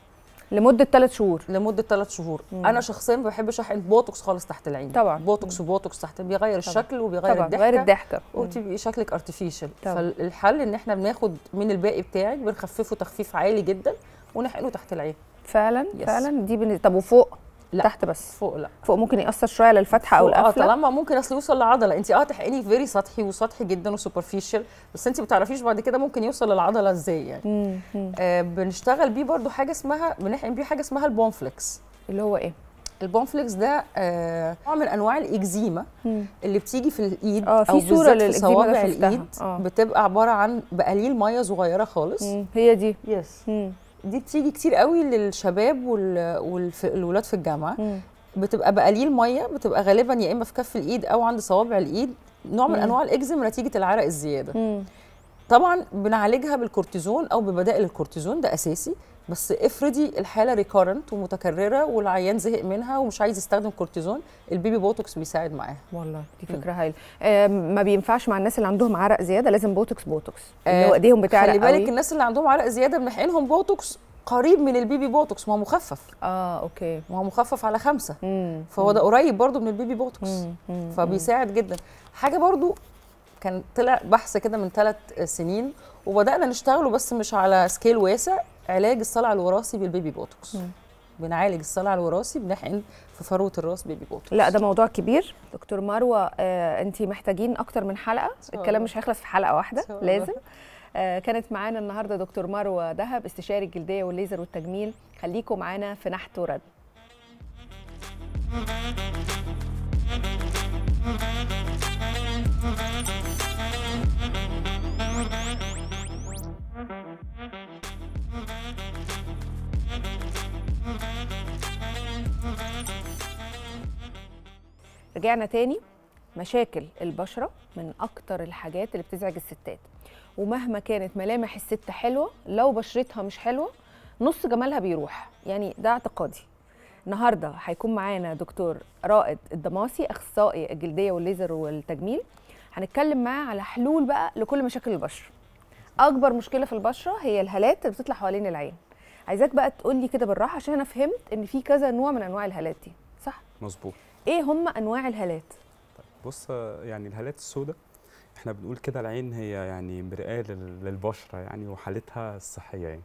لمده ثلاث شهور لمده ثلاث شهور مم. انا شخصيا ما بحبش احقن بوتوكس خالص تحت العين طبعا. بوتوكس وبوتوكس تحت بيغير الشكل وبيغير طبعا الضحكه غير الضحكه مم. وبتبقي شكلك ارتفيشال طبعا. فالحل ان احنا بناخد من الباقي بتاعك بنخففه تخفيف عالي جدا ونحقنه تحت العين فعلا Yes. فعلا دي بن... طب وفوق لا. تحت بس فوق لا فوق ممكن ياثر شويه على الفتحه او فوق اه القفله طالما ممكن اصل يوصل لعضله انت اه تحقني فيري سطحي وسطحي جدا وسوبرفيشال بس انت ما بتعرفيش بعد كده ممكن يوصل للعضله ازاي يعني مم. مم. آه بنشتغل بيه برضو حاجه اسمها بنحقن بيه حاجه اسمها البونفليكس اللي هو ايه البونفليكس ده آه، نوع من انواع الاكزيما مم. اللي بتيجي في الايد اه في او صورة بالذات في للإكزيما ده صوابع شفتها. الايد آه. بتبقى عباره عن بقليل ميه صغيره خالص مم. هي دي يس مم. دي بتيجي كتير قوي للشباب وال- والولاد في الجامعه مم. بتبقى بقليل ميه بتبقى غالبا يا اما في كف الايد او عند صوابع الايد نوع من مم. انواع الاكزيما نتيجه العرق الزياده مم. طبعا بنعالجها بالكورتيزون او ببدائل الكورتيزون ده اساسي بس افرضي الحاله ريكارنت ومتكرره والعيان زهق منها ومش عايز يستخدم كورتيزون البيبي بوتوكس بيساعد معاها والله دي مم. فكره هايله آه ما بينفعش مع الناس اللي عندهم عرق زياده لازم بوتوكس بوتوكس اللي آه، هو ايديهم بتعرق خلي بالك قوي. الناس اللي عندهم عرق زياده بنحقنهم بوتوكس قريب من البيبي بوتوكس ما هو مخفف اه اوكي ما هو مخفف على خمسة مم. فهو ده قريب برضو من البيبي بوتوكس مم. مم. فبيساعد جدا حاجه برضو كان طلع بحث كده من ثلاث سنين وبدانا نشتغله بس مش على سكيل واسع علاج الصلع الوراثي بالبيبي بوتوكس مم. بنعالج الصلع الوراثي بنحقن في فروه الراس بيبي بوتوكس لا ده موضوع كبير دكتور مروه آه انت محتاجين اكتر من حلقه شاء الكلام الله. مش هيخلص في حلقه واحده إن شاء الله. لازم آه كانت معانا النهارده دكتور مروه دهب استشاري الجلديه والليزر والتجميل خليكم معانا في نحت ورد رجعنا تاني مشاكل البشرة من أكتر الحاجات اللي بتزعج الستات ومهما كانت ملامح الست حلوة لو بشرتها مش حلوة نص جمالها بيروح يعني ده اعتقادي النهارده هيكون معانا دكتور رائد الدماسي اخصائي الجلديه والليزر والتجميل هنتكلم معاه على حلول بقى لكل مشاكل البشره اكبر مشكله في البشره هي الهالات اللي بتطلع حوالين العين عايزاك بقى تقول لي كده بالراحه عشان انا فهمت ان في كذا نوع من انواع الهالات دي صح مظبوط ايه هم انواع الهالات بص يعني الهالات السوداء احنا بنقول كده العين هي يعني مرآة لل- للبشرة يعني وحالتها الصحية يعني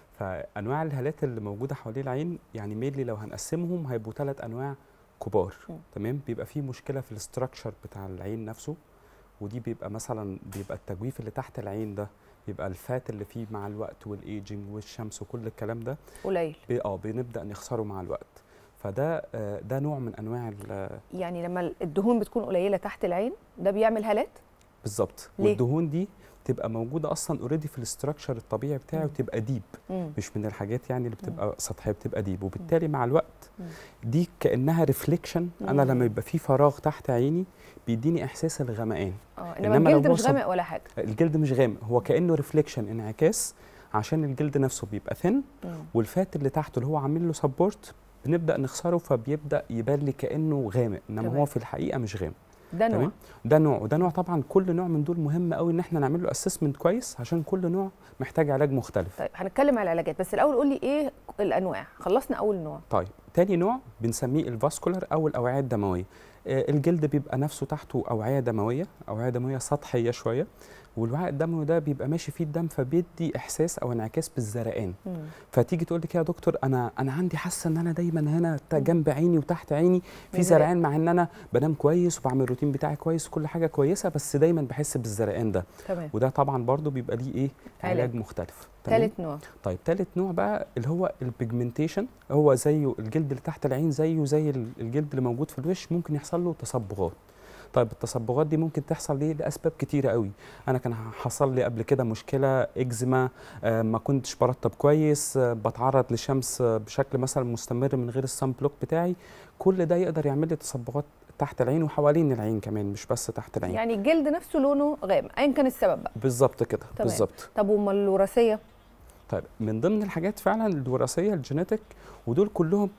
فأنواع الهالات اللي موجودة حوالين العين يعني مينلي لو هنقسمهم هيبقوا ثلاث أنواع كبار م. تمام بيبقى في مشكلة في الاستراكشر بتاع العين نفسه ودي بيبقى مثلا بيبقى التجويف اللي تحت العين ده بيبقى الفات اللي فيه مع الوقت والايجنج والشمس وكل الكلام ده قليل بي- اه بنبدأ نخسره مع الوقت فده آه، ده نوع من انواع ال- يعني لما الدهون بتكون قليله تحت العين ده بيعمل هالات بالظبط ليه؟ والدهون دي تبقى موجوده اصلا اوريدي في الاستراكشر الطبيعي بتاعي مم. وتبقى ديب مم. مش من الحاجات يعني اللي بتبقى سطحيه بتبقى ديب وبالتالي مع الوقت مم. دي كانها ريفليكشن انا مم. لما يبقى في فراغ تحت عيني بيديني احساس الغمقان اه انما إنما لو الجلد مش بوصل- غامق ولا حاجه الجلد مش غامق هو كانه ريفليكشن انعكاس عشان الجلد نفسه بيبقى ثن مم. والفات اللي تحته اللي هو عامل له سبورت بنبدا نخسره فبيبدا يبان لي كانه غامق انما تمام. هو في الحقيقه مش غامق ده نوع تمام ده نوع وده نوع طبعا كل نوع من دول مهم قوي ان احنا نعمل له اسسمنت كويس عشان كل نوع محتاج علاج مختلف طيب هنتكلم على العلاجات بس الاول قول لي ايه الانواع خلصنا اول نوع طيب تاني نوع بنسميه الفاسكولار او الاوعيه الدمويه آه، الجلد بيبقى نفسه تحته اوعيه دمويه اوعيه دمويه سطحيه شويه والوعاء الدموي ده بيبقى ماشي فيه الدم فبيدي احساس او انعكاس بالزرقان مم. فتيجي تقول لك يا دكتور انا انا عندي حاسه ان انا دايما هنا تا- جنب عيني وتحت عيني في مزرق. زرقان مع ان انا بنام كويس وبعمل الروتين بتاعي كويس وكل حاجه كويسه بس دايما بحس بالزرقان ده تمام وده طبعا برضو بيبقى ليه ايه علاج. علاج مختلف تمام؟ ثالث نوع طيب تالت نوع بقى اللي هو البيجمنتيشن هو زيه الجلد اللي تحت العين زيه زي ال- الجلد اللي موجود في الوش ممكن يحصل له تصبغات طيب التصبغات دي ممكن تحصل ليه لاسباب كتيره قوي انا كان حصل لي قبل كده مشكله اكزيما آه ما كنتش برطب كويس آه بتعرض لشمس آه بشكل مثلا مستمر من غير الصن بلوك بتاعي كل ده يقدر يعمل لي تصبغات تحت العين وحوالين العين كمان مش بس تحت العين يعني الجلد نفسه لونه غامق ايا كان السبب بقى بالظبط كده تمام. بالظبط طب امال الوراثيه طيب من ضمن الحاجات فعلا الوراثيه الجينيتك ودول كلهم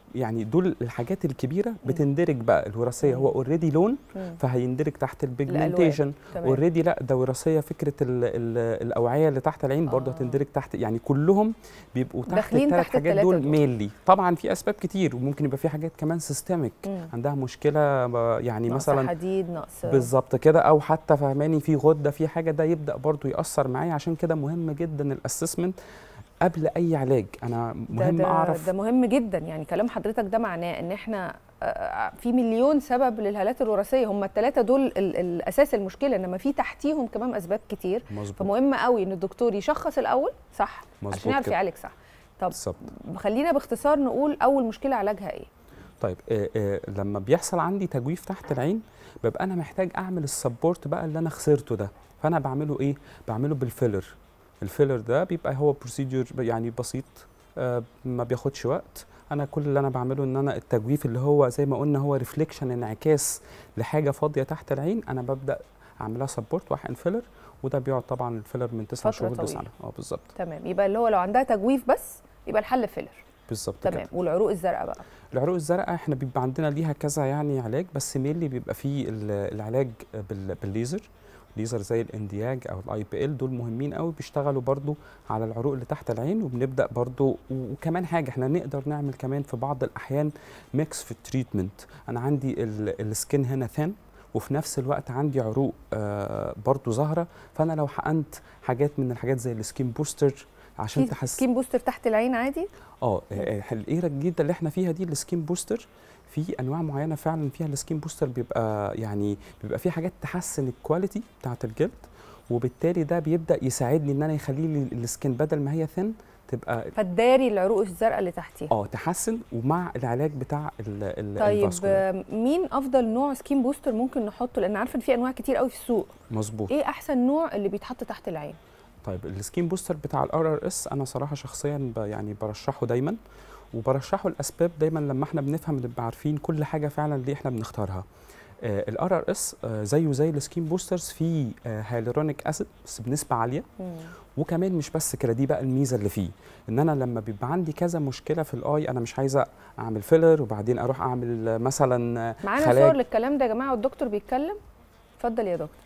يعني دول الحاجات الكبيره بتندرج بقى الوراثيه هو اوريدي لون مم. فهيندرج تحت البيجمنتيشن تمام. اوريدي لا ده وراثيه فكره ال ال الاوعيه اللي تحت العين برضه آه. هتندرج تحت يعني كلهم بيبقوا تحت داخلين الثلاث تحت حاجات التلاتة دول دول. مينلي طبعا في اسباب كتير وممكن يبقى في حاجات كمان سيستميك مم. عندها مشكله ب- يعني نقص مثلا حديد نقص بالظبط كده او حتى فهماني في غده في حاجه ده يبدا برضو ياثر معايا عشان كده مهم جدا الاسسمنت قبل اي علاج انا ده مهم ده اعرف ده مهم جدا يعني كلام حضرتك ده معناه ان احنا آه، في مليون سبب للهالات الوراثيه هم الثلاثه دول ال- الاساس المشكله انما في تحتيهم كمان اسباب كتير مظبوط فمهم قوي ان الدكتور يشخص الاول صح عشان مظبوط يعرف كده. يعالج صح طب بالظبط خلينا باختصار نقول اول مشكله علاجها ايه طيب آه آه لما بيحصل عندي تجويف تحت العين ببقى انا محتاج اعمل السبورت بقى اللي انا خسرته ده فانا بعمله ايه بعمله بالفيلر الفيلر ده بيبقى هو بروسيدور يعني بسيط آه ما بياخدش وقت انا كل اللي انا بعمله ان انا التجويف اللي هو زي ما قلنا هو ريفليكشن انعكاس لحاجه فاضيه تحت العين انا ببدا اعملها سبورت واحقن فيلر وده بيقعد طبعا الفيلر من 9 فترة شهور طويلة. لسنه اه بالظبط تمام يبقى اللي هو لو عندها تجويف بس يبقى الحل فيلر بالظبط كده. تمام والعروق الزرقاء بقى العروق الزرقاء احنا بيبقى عندنا ليها كذا يعني علاج بس مينلي بيبقى فيه ال- العلاج بال- بالليزر ليزر زي الاندياج او الاي بي ال دول مهمين قوي بيشتغلوا برضو على العروق اللي تحت العين وبنبدا برضو و- وكمان حاجه احنا نقدر نعمل كمان في بعض الاحيان ميكس في التريتمنت انا عندي ال- السكين هنا ثان وفي نفس الوقت عندي عروق آه برضو ظاهره فانا لو حقنت حاجات من الحاجات زي السكين بوستر عشان في تحس سكين بوستر تحت العين عادي اه آه، الايرا الجديده اللي احنا فيها دي السكين بوستر في انواع معينه فعلا فيها السكين بوستر بيبقى يعني بيبقى فيه حاجات تحسن الكواليتي بتاعه الجلد وبالتالي ده بيبدا يساعدني ان انا يخلي لي السكين بدل ما هي ثن تبقى فتداري العروق الزرقاء اللي تحتيها اه تحسن ومع العلاج بتاع ال ال طيب الفاسكولار. آه، مين افضل نوع سكين بوستر ممكن نحطه لان عارفه ان في انواع كتير قوي في السوق مظبوط ايه احسن نوع اللي بيتحط تحت العين طيب السكين بوستر بتاع الار ار اس انا صراحه شخصيا ب يعني برشحه دايما وبرشحه الاسباب دايما لما احنا بنفهم بنبقى عارفين كل حاجه فعلا ليه احنا بنختارها الار ار اس زيه زي السكين بوسترز فيه هيالورونيك اسيد بس بنسبه عاليه وكمان مش بس كده دي بقى الميزه اللي فيه ان انا لما بيبقى عندي كذا مشكله في الاي انا مش عايزه اعمل فيلر وبعدين اروح اعمل آه، مثلا آه، معانا خلايا صور للكلام ده يا جماعه والدكتور بيتكلم اتفضل يا دكتور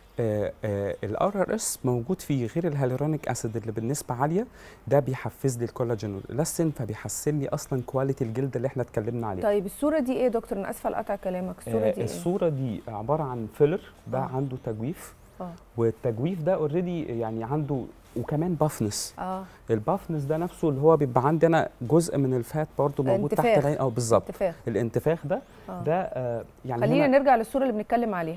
الار ار اس موجود فيه غير الهيالورونيك اسيد اللي بالنسبه عاليه ده بيحفز لي الكولاجين والالاستين فبيحسن لي اصلا كواليتي الجلد اللي احنا اتكلمنا عليه طيب الصوره دي ايه يا دكتور انا اسفه لقطع كلامك الصوره آه، دي ايه الصوره دي عباره عن فيلر ده آه. عنده تجويف اه والتجويف ده اوريدي يعني عنده وكمان بافنس اه البافنس ده نفسه اللي هو بيبقى عندي انا جزء من الفات برضو موجود تحت انتفاخ. العين اه بالظبط اتفاق الانتفاخ ده آه. ده آه يعني خلينا هنا نرجع للصوره اللي بنتكلم عليها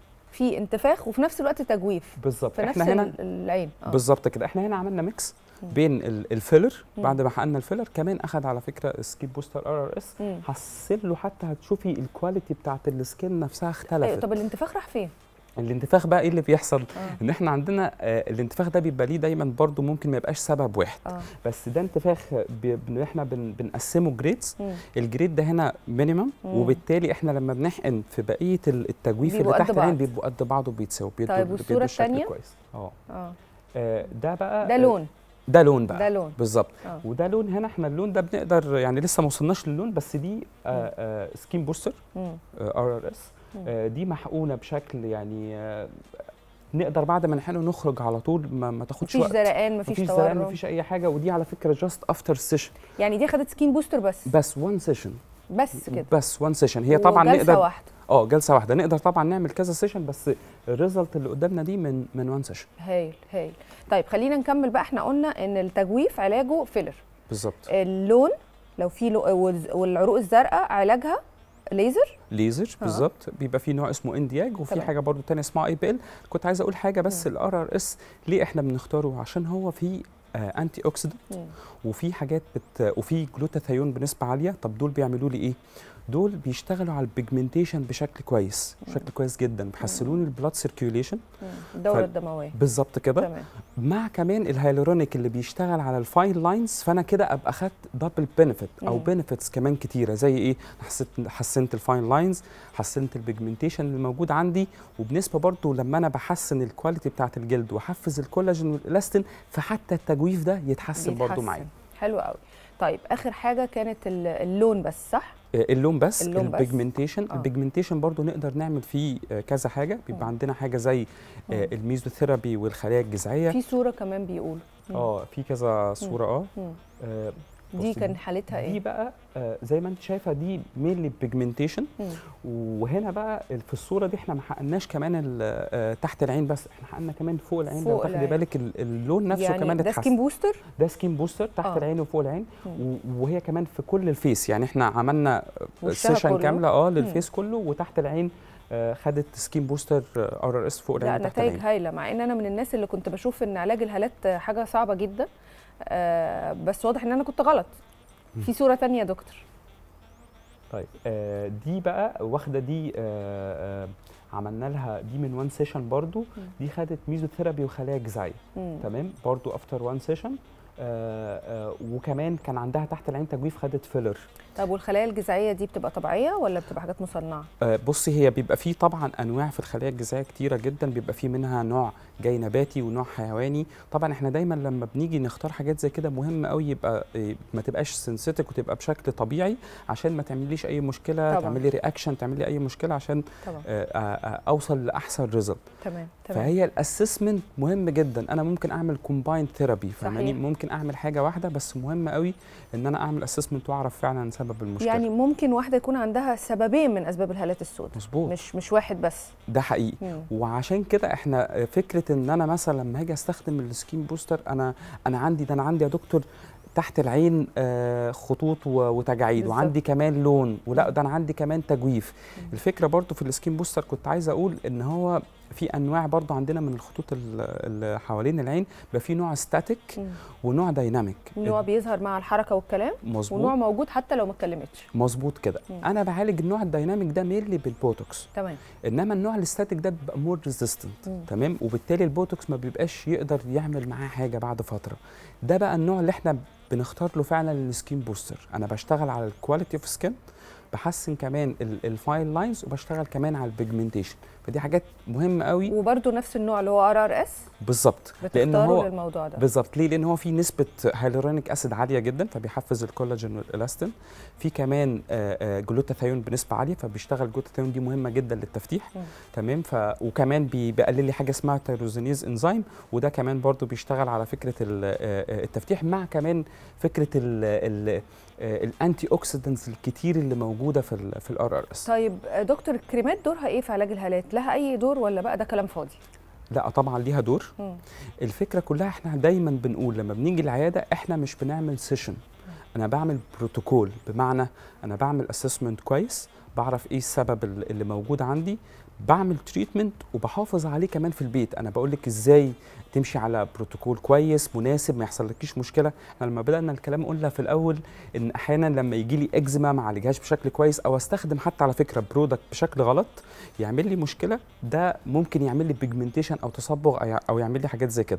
في انتفاخ وفي نفس الوقت تجويف بالظبط في نفس احنا هنا ال- العين اه بالظبط كده احنا هنا عملنا ميكس مم. بين ال- الفيلر مم. بعد ما حققنا الفيلر كمان اخد على فكره سكيب بوستر ار ار اس مم. حسن له حتى هتشوفي الكواليتي بتاعت السكين نفسها أيوة اختلفت طب الانتفاخ راح فين؟ الانتفاخ بقى ايه اللي بيحصل اه ان احنا عندنا آه الانتفاخ ده بيبقى ليه دايما برضو ممكن ما يبقاش سبب واحد اه بس ده انتفاخ بي- بن- احنا بن بنقسمه جريدز مم. الجريد ده هنا مينيمم مم. وبالتالي احنا لما بنحقن في بقيه ال- التجويف بيبقوا اللي قد تحت العين بعض. بيبقوا قد بعض وبيتساووا بيدوا طيب بيدوا والصورة الشكل التانية؟ كويس اه اه آه، ده بقى ده آه، لون ده لون بقى ده لون بالظبط اه وده لون هنا احنا اللون ده بنقدر يعني لسه ما وصلناش للون بس دي آه آه سكين بوستر مم. ار ار اس مم. دي محقونه بشكل يعني آه نقدر بعد ما نحقنه نخرج على طول ما, ما تاخدش مفيش وقت زرقان مفيش مفيش زرقان تورم مفيش اي حاجه ودي على فكره جاست افتر سيشن يعني دي خدت سكين بوستر بس بس وان سيشن بس كده بس وان سيشن هي طبعا وجلسة نقدر واحده اه جلسه واحده نقدر طبعا نعمل كذا سيشن بس الريزلت اللي قدامنا دي من من وان سيشن هايل هايل طيب خلينا نكمل بقى احنا قلنا ان التجويف علاجه فيلر بالظبط اللون لو في لو والز- والعروق الزرقاء علاجها ليزر ليزر آه. بالظبط بيبقى في نوع اسمه اندياج وفي تمام. حاجه برضو تانية اسمها اي بي ال كنت عايز اقول حاجه بس الار ار اس ليه احنا بنختاره عشان هو فيه آه انتي اوكسيدنت مم. وفي حاجات بت وفي جلوتاثيون بنسبه عاليه طب دول بيعملوا لي ايه دول بيشتغلوا على البيجمنتيشن بشكل كويس بشكل كويس جدا بيحسنوا البلاد سيركيوليشن مم. الدوره فال- الدمويه بالظبط كده تمام مع كمان الهيالورونيك اللي بيشتغل على الفاين لاينز فانا كده ابقى اخدت دبل بنفيت او مم. بنفيتس كمان كتيره زي ايه حسنت حسنت الفاين لاينز حسنت البيجمنتيشن اللي موجود عندي وبنسبه برضو لما انا بحسن الكواليتي بتاعه الجلد واحفز الكولاجين والالاستين فحتى التجويف ده يتحسن برضو بيتحسن. معايا حلو قوي طيب اخر حاجه كانت ال- اللون بس صح آه، اللون بس اللون بس. البيجمنتيشن آه. البيجمنتيشن برضو نقدر نعمل فيه آه، كذا حاجه بيبقى مم. عندنا حاجه زي آه، الميزوثيرابي والخلايا الجذعيه في صوره كمان بيقولوا مم. اه في كذا صوره اه مم. آه، دي بصي، كان حالتها دي ايه بقى آه، زي ما انت شايفه دي مينلي بيجمنتيشن مم. وهنا بقى ال- في الصوره دي احنا ما حققناش كمان ال- آه، تحت العين بس احنا حققنا كمان فوق العين فوق لو تاخدي العين. بالك ال- اللون نفسه يعني كمان ده اتحسن سكين بوستر ده سكين بوستر تحت آه. آه. العين وفوق العين مم. و- وهي كمان في كل الفيس يعني احنا عملنا وشها سيشن كله؟ كامله اه للفيس كله وتحت العين آه، خدت سكين بوستر ار ار اس فوق لا العين وتحت نتائج العين هايله مع ان انا من الناس اللي كنت بشوف ان علاج الهالات حاجه صعبه جدا آه بس واضح ان انا كنت غلط في صوره تانية يا دكتور طيب آه دي بقى واخده دي آه آه عملنا لها دي من وان سيشن برضو مم. دي خدت ميزوثيرابي وخلايا جذعيه مم. تمام برضو افتر وان سيشن آه آه وكمان كان عندها تحت العين تجويف خدت فيلر طب والخلايا الجذعيه دي بتبقى طبيعيه ولا بتبقى حاجات مصنعه آه، بصي هي بيبقى فيه طبعا انواع في الخلايا الجذعيه كتيره جدا بيبقى فيه منها نوع جاي نباتي ونوع حيواني طبعا احنا دايما لما بنيجي نختار حاجات زي كده مهم قوي يبقى آه، ما تبقاش سنسيتك وتبقى بشكل طبيعي عشان ما تعمليش اي مشكله طبعاً. تعملي رياكشن تعملي اي مشكله عشان طبعا آه، آه، آه، اوصل لاحسن ريزلت تمام تمام فهي الاسسمنت مهم جدا انا ممكن اعمل كومبايند ثيرابي فاهماني صحيح. ممكن اعمل حاجه واحده بس مهم قوي ان انا اعمل اسسمنت واعرف فعلا سبب المشكله يعني ممكن واحده يكون عندها سببين من اسباب الهالات السوداء مظبوط مش مش واحد بس ده حقيقي مم. وعشان كده احنا فكره ان انا مثلا لما هاجي استخدم السكين بوستر انا انا عندي ده انا عندي يا دكتور تحت العين آه، خطوط و- وتجاعيد بالظبط. وعندي كمان لون ولا ده انا عندي كمان تجويف مم. الفكره برضو في السكين بوستر كنت عايز اقول ان هو في انواع برضو عندنا من الخطوط ال- اللي حوالين العين بيبقى في نوع ستاتيك مم. ونوع دايناميك نوع بيظهر مع الحركه والكلام مظبوط ونوع موجود حتى لو ما اتكلمتش مظبوط كده مم. انا بعالج النوع الدايناميك ده ميرلي بالبوتوكس تمام انما النوع الستاتيك ده بيبقى مور ريزيستنت مم. تمام وبالتالي البوتوكس ما بيبقاش يقدر يعمل معاه حاجه بعد فتره ده بقى النوع اللي احنا بنختار له فعلا السكين بوستر انا بشتغل على الكواليتي اوف سكين بحسن كمان الفاين لاينز وبشتغل كمان على البيجمنتيشن فدي حاجات مهمه قوي وبرده نفس النوع اللي هو ار ار اس بالظبط لان بتختاره هو للموضوع ده بالظبط ليه لان هو في نسبه هيلورونيك اسيد عاليه جدا فبيحفز الكولاجين والالاستين في كمان آه، آه، جلوتاثيون بنسبه عاليه فبيشتغل الجلوتاثيون دي مهمه جدا للتفتيح مم. تمام ف وكمان بي- بيقلل لي حاجه اسمها تيروزينيز انزيم وده كمان برضو بيشتغل على فكره ال- آه، آه، التفتيح مع كمان فكره ال- ال- آه، الانتي اوكسيدنتس الكتير اللي موجوده في ال في الار ار اس طيب آه، دكتور الكريمات دورها ايه في علاج الهالات لها اي دور ولا بقى ده كلام فاضي لا طبعا ليها دور مم. الفكره كلها احنا دايما بنقول لما بنيجي العياده احنا مش بنعمل سيشن انا بعمل بروتوكول بمعنى انا بعمل اسسمنت كويس بعرف ايه السبب ال- اللي موجود عندي بعمل تريتمنت وبحافظ عليه كمان في البيت انا بقول لك ازاي تمشي على بروتوكول كويس مناسب ما يحصلكيش مشكله احنا لما بدانا الكلام قلنا في الاول ان احيانا لما يجي لي اكزيما ما عالجهاش بشكل كويس او استخدم حتى على فكره برودكت بشكل غلط يعمل لي مشكله ده ممكن يعمل لي بيجمنتيشن او تصبغ أو يع- او يعمل لي حاجات زي كده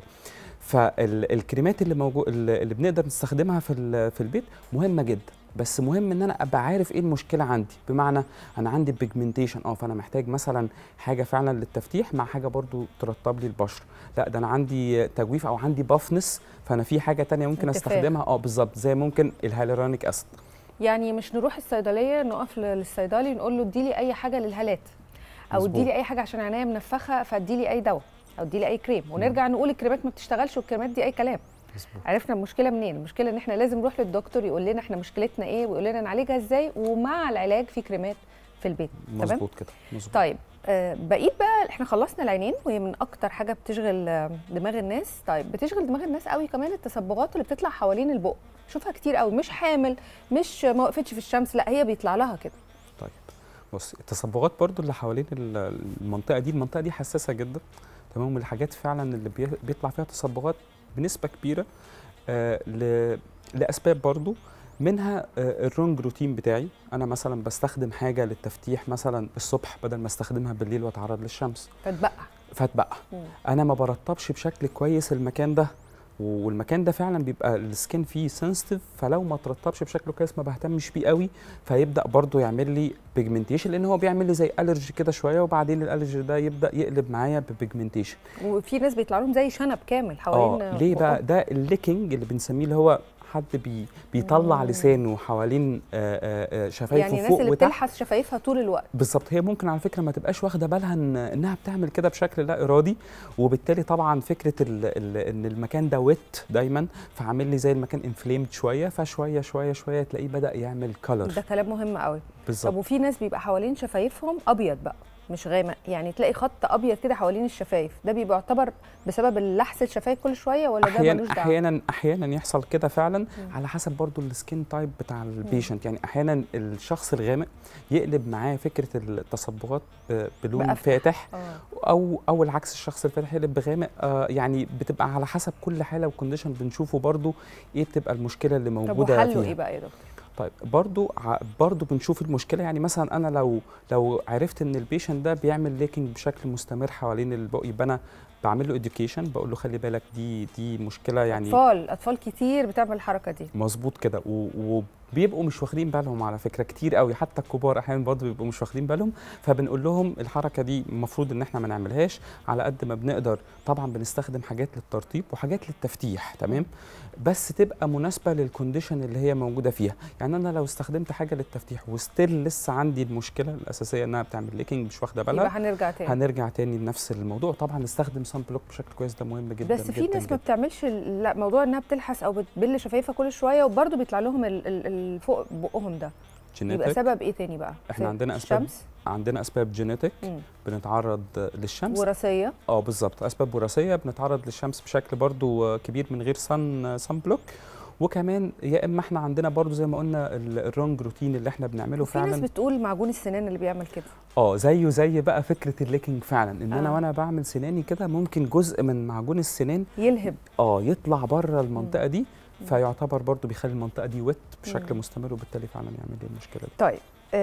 فالكريمات اللي موجود اللي بنقدر نستخدمها في ال- في البيت مهمه جدا بس مهم ان انا ابقى عارف ايه المشكله عندي بمعنى انا عندي بيجمنتيشن اه فانا محتاج مثلا حاجه فعلا للتفتيح مع حاجه برضو ترطب لي البشره لا ده انا عندي تجويف او عندي بافنس فانا في حاجه تانية ممكن انتفاخ. استخدمها اه بالظبط زي ممكن الهالورونيك اسيد يعني مش نروح الصيدليه نقف ل- للصيدلي نقول له اديلي اي حاجه للهالات او مظبوط. اديلي اي حاجه عشان عينيا منفخه فاديلي اي دواء او اديلي اي كريم ونرجع نقول الكريمات ما بتشتغلش والكريمات دي اي كلام عرفنا المشكله منين المشكله ان احنا لازم نروح للدكتور يقول لنا احنا مشكلتنا ايه ويقول لنا نعالجها ازاي ومع العلاج في كريمات في البيت تمام مظبوط كده مظبوط طيب آه، بقيت بقى احنا خلصنا العينين وهي من اكتر حاجه بتشغل آه، دماغ الناس طيب بتشغل دماغ الناس قوي كمان التصبغات اللي بتطلع حوالين البق شوفها كتير قوي مش حامل مش ما وقفتش في الشمس لا هي بيطلع لها كده طيب بص التصبغات برضو اللي حوالين ال- المنطقه دي المنطقه دي حساسه جدا تمام من الحاجات فعلا اللي بي- بيطلع فيها تصبغات بنسبه كبيره آه ل- لاسباب برضو منها آه الرونج روتين بتاعي انا مثلا بستخدم حاجه للتفتيح مثلا الصبح بدل ما استخدمها بالليل واتعرض للشمس فتبقى فاتبقى مم. انا ما برطبش بشكل كويس المكان ده والمكان ده فعلا بيبقى السكين فيه سنسيتيف فلو ما ترطبش بشكل كويس ما بهتمش بيه قوي فيبدا برضو يعمل لي بيجمنتيشن لان هو بيعمل لي زي الرجي كده شويه وبعدين الالرجي ده يبدا يقلب معايا ببيجمنتيشن وفي ناس بيطلع لهم زي شنب كامل حوالين اه ليه بقهم. بقى ده الليكنج اللي بنسميه اللي هو حد بي بيطلع مم. لسانه حوالين آه، آه، آه، شفايفه يعني الناس فوق اللي وتحت بتلحس شفايفها طول الوقت بالظبط هي ممكن على فكره ما تبقاش واخده بالها ان انها بتعمل كده بشكل لا ارادي وبالتالي طبعا فكره ال ال ان المكان ده ويت دايما فعامل لي زي المكان انفليمد شويه فشويه شويه شويه تلاقيه بدا يعمل كلر ده كلام مهم قوي طب بالظبط وفي ناس بيبقى حوالين شفايفهم ابيض بقى مش غامق يعني تلاقي خط ابيض كده حوالين الشفايف ده بيبقى يعتبر بسبب اللحس الشفايف كل شويه ولا ده احيانا ملوش دعوه احيانا احيانا يحصل كده فعلا على حسب برضو السكين تايب بتاع البيشنت يعني احيانا الشخص الغامق يقلب معاه فكره التصبغات ب- بلون بأفتح. فاتح اه او او العكس الشخص الفاتح يقلب بغامق آه يعني بتبقى على حسب كل حاله وكونديشن بنشوفه برضو ايه بتبقى المشكله اللي طب موجوده وحله فيها ايه بقى يا دكتور طيب برضو ع- برضو بنشوف المشكله يعني مثلا انا لو لو عرفت ان البيشنت ده بيعمل ليكنج بشكل مستمر حوالين البق يبقى انا بعمل له اديوكيشن بقول له خلي بالك دي دي مشكله يعني اطفال اطفال كتير بتعمل الحركه دي مظبوط كده و- وبيبقوا مش واخدين بالهم على فكره كتير قوي حتى الكبار احيانا برضه بيبقوا مش واخدين بالهم فبنقول لهم الحركه دي المفروض ان احنا ما نعملهاش على قد ما بنقدر طبعا بنستخدم حاجات للترطيب وحاجات للتفتيح تمام بس تبقى مناسبه للكونديشن اللي هي موجوده فيها يعني انا لو استخدمت حاجه للتفتيح وستيل لسه عندي المشكله الاساسيه انها بتعمل ليكنج مش واخده يبقى بالها هنرجع تاني هنرجع تاني لنفس الموضوع طبعا نستخدم سان بلوك بشكل كويس ده مهم جدا بس في جدا ناس ما جدا. بتعملش ال- لا موضوع انها بتلحس او بتبل شفايفها كل شويه وبرده بيطلع لهم ال- ال- ال- فوق بقهم ده يبقى genetic. سبب ايه تاني بقى إحنا زي عندنا أسباب الشمس عندنا اسباب جينيتك مم. بنتعرض للشمس وراثيه اه بالظبط اسباب وراثيه بنتعرض للشمس بشكل برضو كبير من غير سن سن بلوك وكمان يا اما احنا عندنا برضو زي ما قلنا ال- الرونج روتين اللي احنا بنعمله وفي ناس فعلا بتقول معجون السنان اللي بيعمل كده اه زيه زي بقى فكره الليكنج فعلا ان انا آه. وانا بعمل سناني كده ممكن جزء من معجون السنان يلهب اه يطلع بره المنطقه دي فيعتبر برضو بيخلي المنطقه دي ويت بشكل مم. مستمر وبالتالي فعلا يعمل لي المشكله دي طيب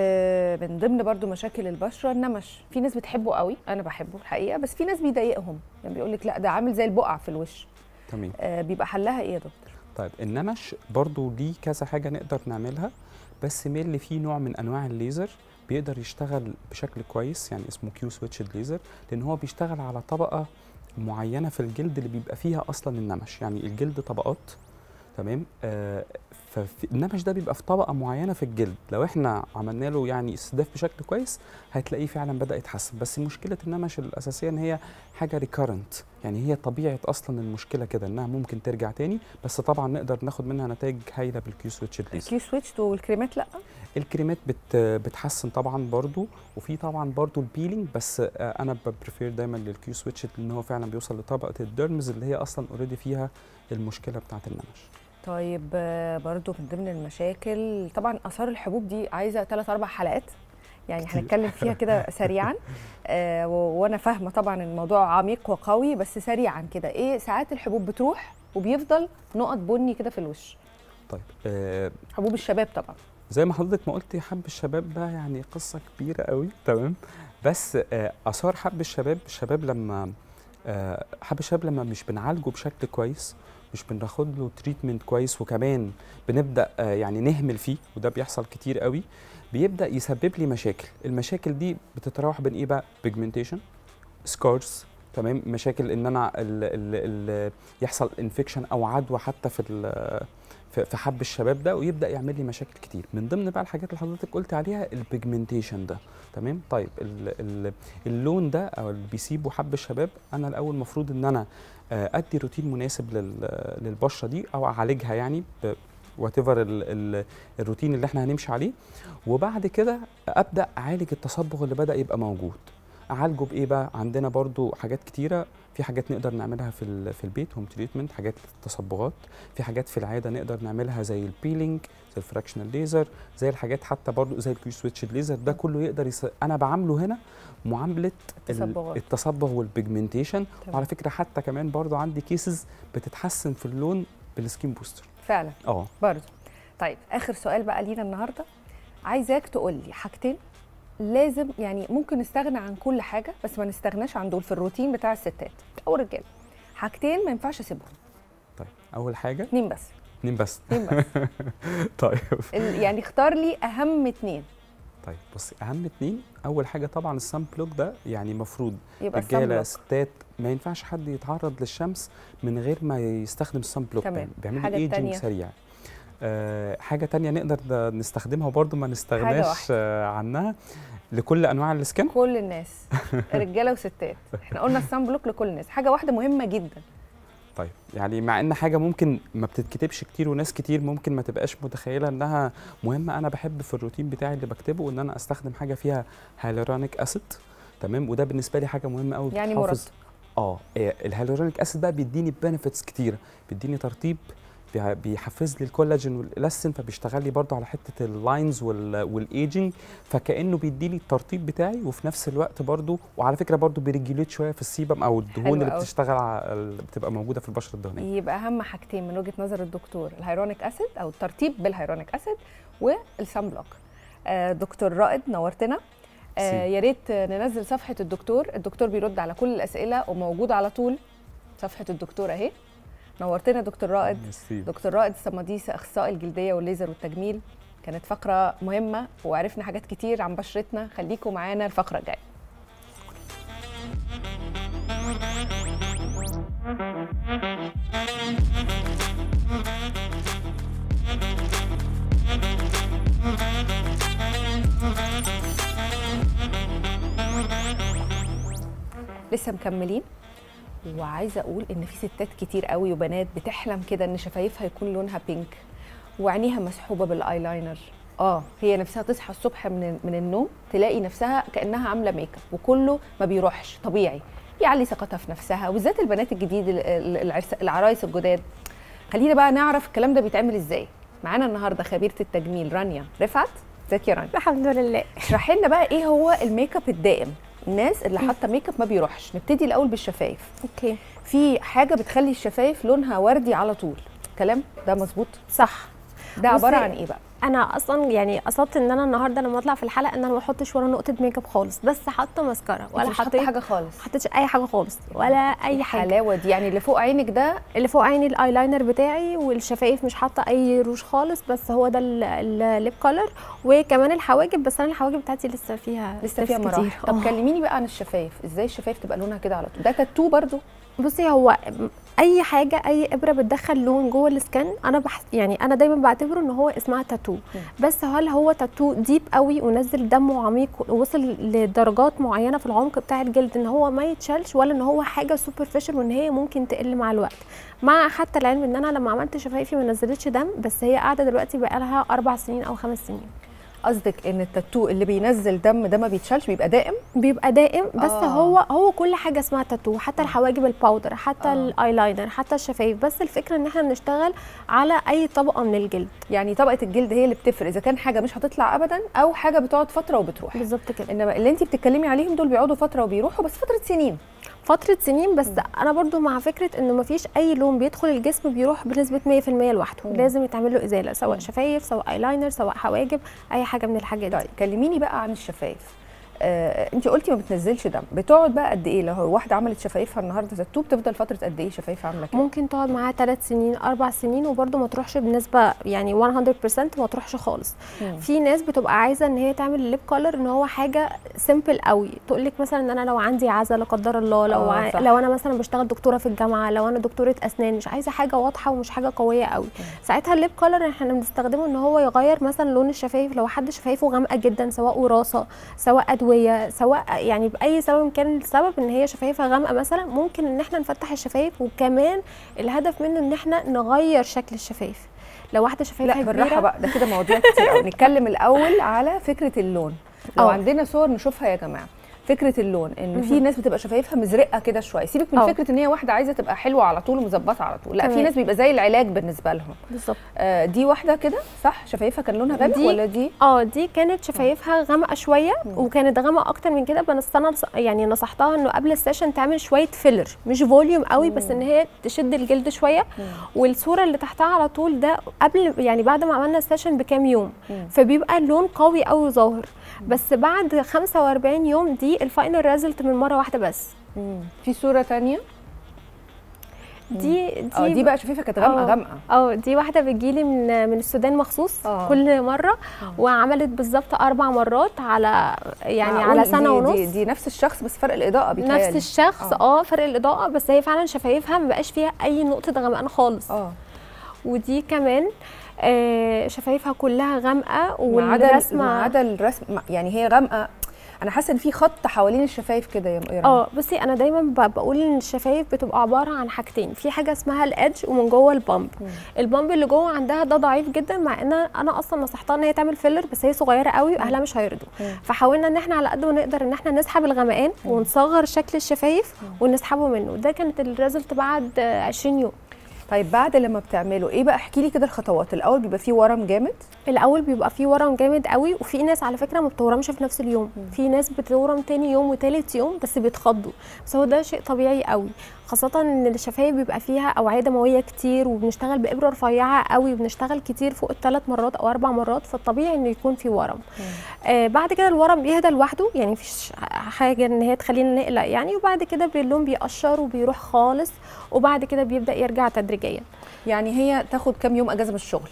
آه من ضمن برضو مشاكل البشره النمش في ناس بتحبه قوي انا بحبه الحقيقه بس في ناس بيضايقهم يعني بيقول لك لا ده عامل زي البقع في الوش تمام آه بيبقى حلها ايه يا دكتور طيب النمش برضو ليه كذا حاجة نقدر نعملها بس ميل في نوع من أنواع الليزر بيقدر يشتغل بشكل كويس يعني اسمه كيو سويتش ليزر لأن هو بيشتغل على طبقة معينة في الجلد اللي بيبقى فيها أصلا النمش يعني الجلد طبقات تمام آه فالنمش ده بيبقى في طبقة معينة في الجلد لو احنا عملنا له يعني استهداف بشكل كويس هتلاقيه فعلا بدأ يتحسن بس مشكلة النمش الأساسية إن هي حاجة ريكارنت يعني هي طبيعة أصلا المشكلة كده إنها ممكن ترجع تاني بس طبعا نقدر ناخد منها نتائج هايلة بالكيو سويتش ليزر الكيو سويتش والكريمات لا الكريمات بت بتحسن طبعا برضو وفي طبعا برضو البيلينج بس آه، انا ببريفير دايما للكيو سويتش لان هو فعلا بيوصل لطبقه الديرمز اللي هي اصلا اوريدي فيها المشكله بتاعه النمش طيب آه، برضو من ضمن المشاكل طبعا اثار الحبوب دي عايزه ثلاث اربع حلقات يعني كتير. هنتكلم فيها كده سريعا آه و- وانا فاهمه طبعا الموضوع عميق وقوي بس سريعا كده ايه ساعات الحبوب بتروح وبيفضل نقط بني كده في الوش طيب آه حبوب الشباب طبعا زي ما حضرتك ما قلتي حب الشباب ده يعني قصه كبيره قوي تمام بس آه اثار حب الشباب الشباب لما آه حب الشباب لما مش بنعالجه بشكل كويس مش بناخد له تريتمنت كويس وكمان بنبدا آه يعني نهمل فيه وده بيحصل كتير قوي بيبدا يسبب لي مشاكل المشاكل دي بتتراوح بين ايه بقى بيجمنتيشن سكارز تمام مشاكل ان انا ال ال ال يحصل انفكشن او عدوى حتى في ال- في في حب الشباب ده ويبدا يعمل لي مشاكل كتير من ضمن بقى الحاجات اللي حضرتك قلت عليها البيجمنتيشن ده تمام طيب ال ال اللون ده او اللي بيسيبه حب الشباب انا الاول المفروض ان انا آه، ادي روتين مناسب لل- للبشره دي او اعالجها يعني وات ايفر الروتين اللي احنا هنمشي عليه وبعد كده ابدا اعالج التصبغ اللي بدا يبقى موجود اعالجه بايه بقى عندنا برضو حاجات كتيره في حاجات نقدر نعملها في ال- في البيت هوم تريتمنت حاجات للتصبغات في حاجات في العاده نقدر نعملها زي البيلينج زي الفراكشنال ليزر زي الحاجات حتى برضو زي الكيو سويتش ليزر ده كله يقدر يس... انا بعامله هنا معامله ال- التصبغات. التصبغ والبيجمنتيشن تمام. وعلى فكره حتى كمان برضو عندي كيسز بتتحسن في اللون بالسكين بوستر فعلا اه برضو طيب اخر سؤال بقى لينا النهارده عايزاك تقول لي حاجتين لازم يعني ممكن نستغنى عن كل حاجه بس ما نستغناش عن دول في الروتين بتاع الستات او الرجاله حاجتين ما ينفعش اسيبهم طيب اول حاجه اتنين بس اتنين بس اتنين بس طيب ال- يعني اختار لي اهم اتنين طيب بصي اهم اتنين اول حاجه طبعا السان بلوك ده يعني المفروض يبقى رجاله الصن ستات ما ينفعش حد يتعرض للشمس من غير ما يستخدم السان بلوك تمام. بيعمل الحاجة ايجنج التانية؟ سريع آه حاجه تانية نقدر ن- نستخدمها برضو ما نستغناش واحدة. آه عنها لكل انواع السكن كل الناس رجاله وستات احنا قلنا السان بلوك لكل الناس حاجه واحده مهمه جدا طيب يعني مع ان حاجه ممكن ما بتتكتبش كتير وناس كتير ممكن ما تبقاش متخيله انها مهمه انا بحب في الروتين بتاعي اللي بكتبه ان انا استخدم حاجه فيها هيالورونيك اسيد تمام وده بالنسبه لي حاجه مهمه قوي يعني بتحافظ- مرطب اه إيه، الهيالورونيك اسيد بقى بيديني بنفيتس كتيره بيديني ترطيب بيع- بيحفز لي الكولاجين والالاستين فبيشتغل لي برضه على حته اللاينز والايجنج فكانه بيدي لي الترطيب بتاعي وفي نفس الوقت برضه وعلى فكره برضه بيريجوليت شويه في السيبم او حلو الدهون اللي أوي. بتشتغل على اللي بتبقى موجوده في البشره الدهنيه يبقى اهم حاجتين من وجهه نظر الدكتور الهيرونيك اسيد او الترطيب بالهيرونيك اسيد والسان بلوك آه دكتور رائد نورتنا آه سي. يا ريت ننزل صفحه الدكتور الدكتور بيرد على كل الاسئله وموجود على طول صفحه الدكتور اهي نورتنا يا دكتور رائد ميرسي. دكتور رائد الصمديسي اخصائي الجلديه والليزر والتجميل كانت فقره مهمه وعرفنا حاجات كتير عن بشرتنا خليكم معانا الفقره الجايه لسه مكملين وعايزه اقول ان في ستات كتير قوي وبنات بتحلم كده ان شفايفها يكون لونها بينك وعينيها مسحوبه بالايلاينر اه هي نفسها تصحى الصبح من من النوم تلاقي نفسها كانها عامله ميك اب وكله ما بيروحش طبيعي يعلي ثقتها في نفسها وبالذات البنات الجديد ال- ال- العرس- العرايس الجداد خلينا بقى نعرف الكلام ده بيتعمل ازاي معانا النهارده خبيره التجميل رانيا رفعت ازيك يا رانيا الحمد لله اشرحي لنا بقى ايه هو الميك اب الدائم الناس اللي حاطه ميك اب ما بيروحش نبتدي الاول بالشفايف اوكي في حاجه بتخلي الشفايف لونها وردي على طول كلام ده مظبوط صح ده عباره بصي، عن ايه بقى انا اصلا يعني قصدت ان انا النهارده لما اطلع في الحلقه ان انا ما احطش ولا نقطه ميك اب خالص بس حاطه ماسكارا ولا ولا حاطه حطيت حاجه خالص ما حطيتش اي حاجه خالص ولا اي حاجه الحلاوه دي يعني اللي فوق عينك ده اللي فوق عيني الايلاينر بتاعي والشفايف مش حاطه اي روج خالص بس هو ده الليب كولر وكمان الحواجب بس انا الحواجب بتاعتي لسه فيها لسه steps فيها مراحل كتير. طب آه. كلميني بقى عن الشفايف ازاي الشفايف تبقى لونها كده على طول ده تاتو برضو بصي هو اي حاجه اي ابره بتدخل لون جوه السكان انا بحس يعني انا دايما بعتبره ان هو اسمها تاتو بس هل هو تاتو ديب قوي ونزل دمه عميق ووصل لدرجات معينه في العمق بتاع الجلد ان هو ما يتشالش ولا ان هو حاجه سوبرفيشال وان هي ممكن تقل مع الوقت مع حتى العلم ان انا لما عملت شفايفي ما نزلتش دم بس هي قاعده دلوقتي بقى لها اربع سنين او خمس سنين قصدك ان التاتو اللي بينزل دم ده ما بيتشالش بيبقى دائم بيبقى دائم بس آه. آه. هو هو كل حاجه اسمها تاتو حتى الحواجب الباودر حتى آه. آه. الايلاينر حتى الشفايف بس الفكره ان احنا بنشتغل على اي طبقه من الجلد يعني طبقه الجلد هي اللي بتفرق اذا كان حاجه مش هتطلع ابدا او حاجه بتقعد فتره وبتروح بالظبط كده انما اللي انت بتتكلمي عليهم دول بيقعدوا فتره وبيروحوا بس فتره سنين فتره سنين بس انا برضو مع فكره انه مفيش اي لون بيدخل الجسم بيروح بنسبه 100% لوحده مم. لازم يتعمل له ازاله سواء شفايف سواء ايلاينر سواء حواجب اي حاجه من الحاجات دي طيب كلميني بقى عن الشفايف آه، انت قلتي ما بتنزلش دم بتقعد بقى قد ايه لو هو واحده عملت شفايفها النهارده تاتو بتفضل فتره قد ايه شفايفها عامله كده ممكن تقعد معاها ثلاث سنين اربع سنين وبرده ما تروحش بنسبه يعني 100% ما تروحش خالص مم. في ناس بتبقى عايزه ان هي تعمل الليب كولر ان هو حاجه سيمبل قوي تقول لك مثلا ان انا لو عندي عزا لا قدر الله لو آه، ع... صح. لو انا مثلا بشتغل دكتوره في الجامعه لو انا دكتوره اسنان مش عايزه حاجه واضحه ومش حاجه قويه قوي ساعتها الليب كولر احنا بنستخدمه ان هو يغير مثلا لون الشفايف لو حد شفايفه غامقه جدا سواء وراثه سواء ادويه سواء يعني باي سبب كان السبب ان هي شفايفها غامقه مثلا ممكن ان احنا نفتح الشفايف وكمان الهدف منه ان احنا نغير شكل الشفايف لو واحده شفايفها لا كبيره بالراحه بقى ده كده مواضيع كتير قوي نتكلم الاول على فكره اللون لو آه. عندنا صور نشوفها يا جماعه فكره اللون ان في مهم. ناس بتبقى شفايفها مزرقه كده شويه سيبك من آه. فكره ان هي واحده عايزه تبقى حلوه على طول ومظبطه على طول لا في تمام. ناس بيبقى زي العلاج بالنسبه لهم بالظبط آه دي واحده كده صح شفايفها كان لونها غامق دي- ولا دي اه دي كانت شفايفها غامقه شويه وكانت غامقه اكتر من كده بس انا نص- يعني نصحتها انه قبل السيشن تعمل شويه فيلر مش فوليوم قوي بس ان هي تشد الجلد شويه والصوره اللي تحتها على طول ده قبل يعني بعد ما عملنا السيشن بكام يوم مم. فبيبقى اللون قوي قوي ظاهر بس بعد 45 يوم دي الفاينل ريزلت من مره واحده بس في صوره تانية دي دي اه دي بقى شفايفها كانت غامقه آه. غامقه اه دي واحده بتجيلي من من السودان مخصوص آه. كل مره وعملت بالظبط اربع مرات على يعني معقول على سنه دي ونص دي, دي نفس الشخص بس فرق الاضاءه بيتهيألي نفس الشخص آه. اه فرق الاضاءه بس هي فعلا شفايفها ما بقاش فيها اي نقطه غمقان خالص اه ودي كمان آه، شفايفها كلها غامقه ما عدا ما والرسمه عدا الرسم ما- يعني هي غامقه انا حاسه ان في خط حوالين الشفايف كده يا يا رنا. اه بصي انا دايما ب- بقول ان الشفايف بتبقى عباره عن حاجتين في حاجه اسمها الادج ومن جوه البامب البامب اللي جوه عندها ده ضعيف جدا مع ان انا اصلا نصحتها ان هي تعمل فيلر بس هي صغيره قوي واهلها مش هيرضوا فحاولنا ان احنا على قد ما نقدر ان احنا نسحب الغمقان ونصغر شكل الشفايف ونسحبه منه ده كانت الريزلت بعد آه، 20 يوم طيب بعد لما بتعملوا ايه بقى احكي لي كده الخطوات الاول بيبقى فيه ورم جامد الاول بيبقى فيه ورم جامد قوي وفي ناس على فكره ما بتورمش في نفس اليوم في ناس بتورم تاني يوم وتالت يوم بس بيتخضوا بس هو ده شيء طبيعي قوي خاصه ان الشفايف بيبقى فيها اوعيه دمويه كتير وبنشتغل بابره رفيعه قوي وبنشتغل كتير فوق الثلاث مرات او اربع مرات فالطبيعي انه يكون في ورم آه بعد كده الورم بيهدى لوحده يعني مفيش حاجه ان هي تخلينا نقلق يعني وبعد كده اللون بيقشر وبيروح خالص وبعد كده بيبدا يرجع تدريجيا يعني هي تاخد كام يوم اجازه من الشغل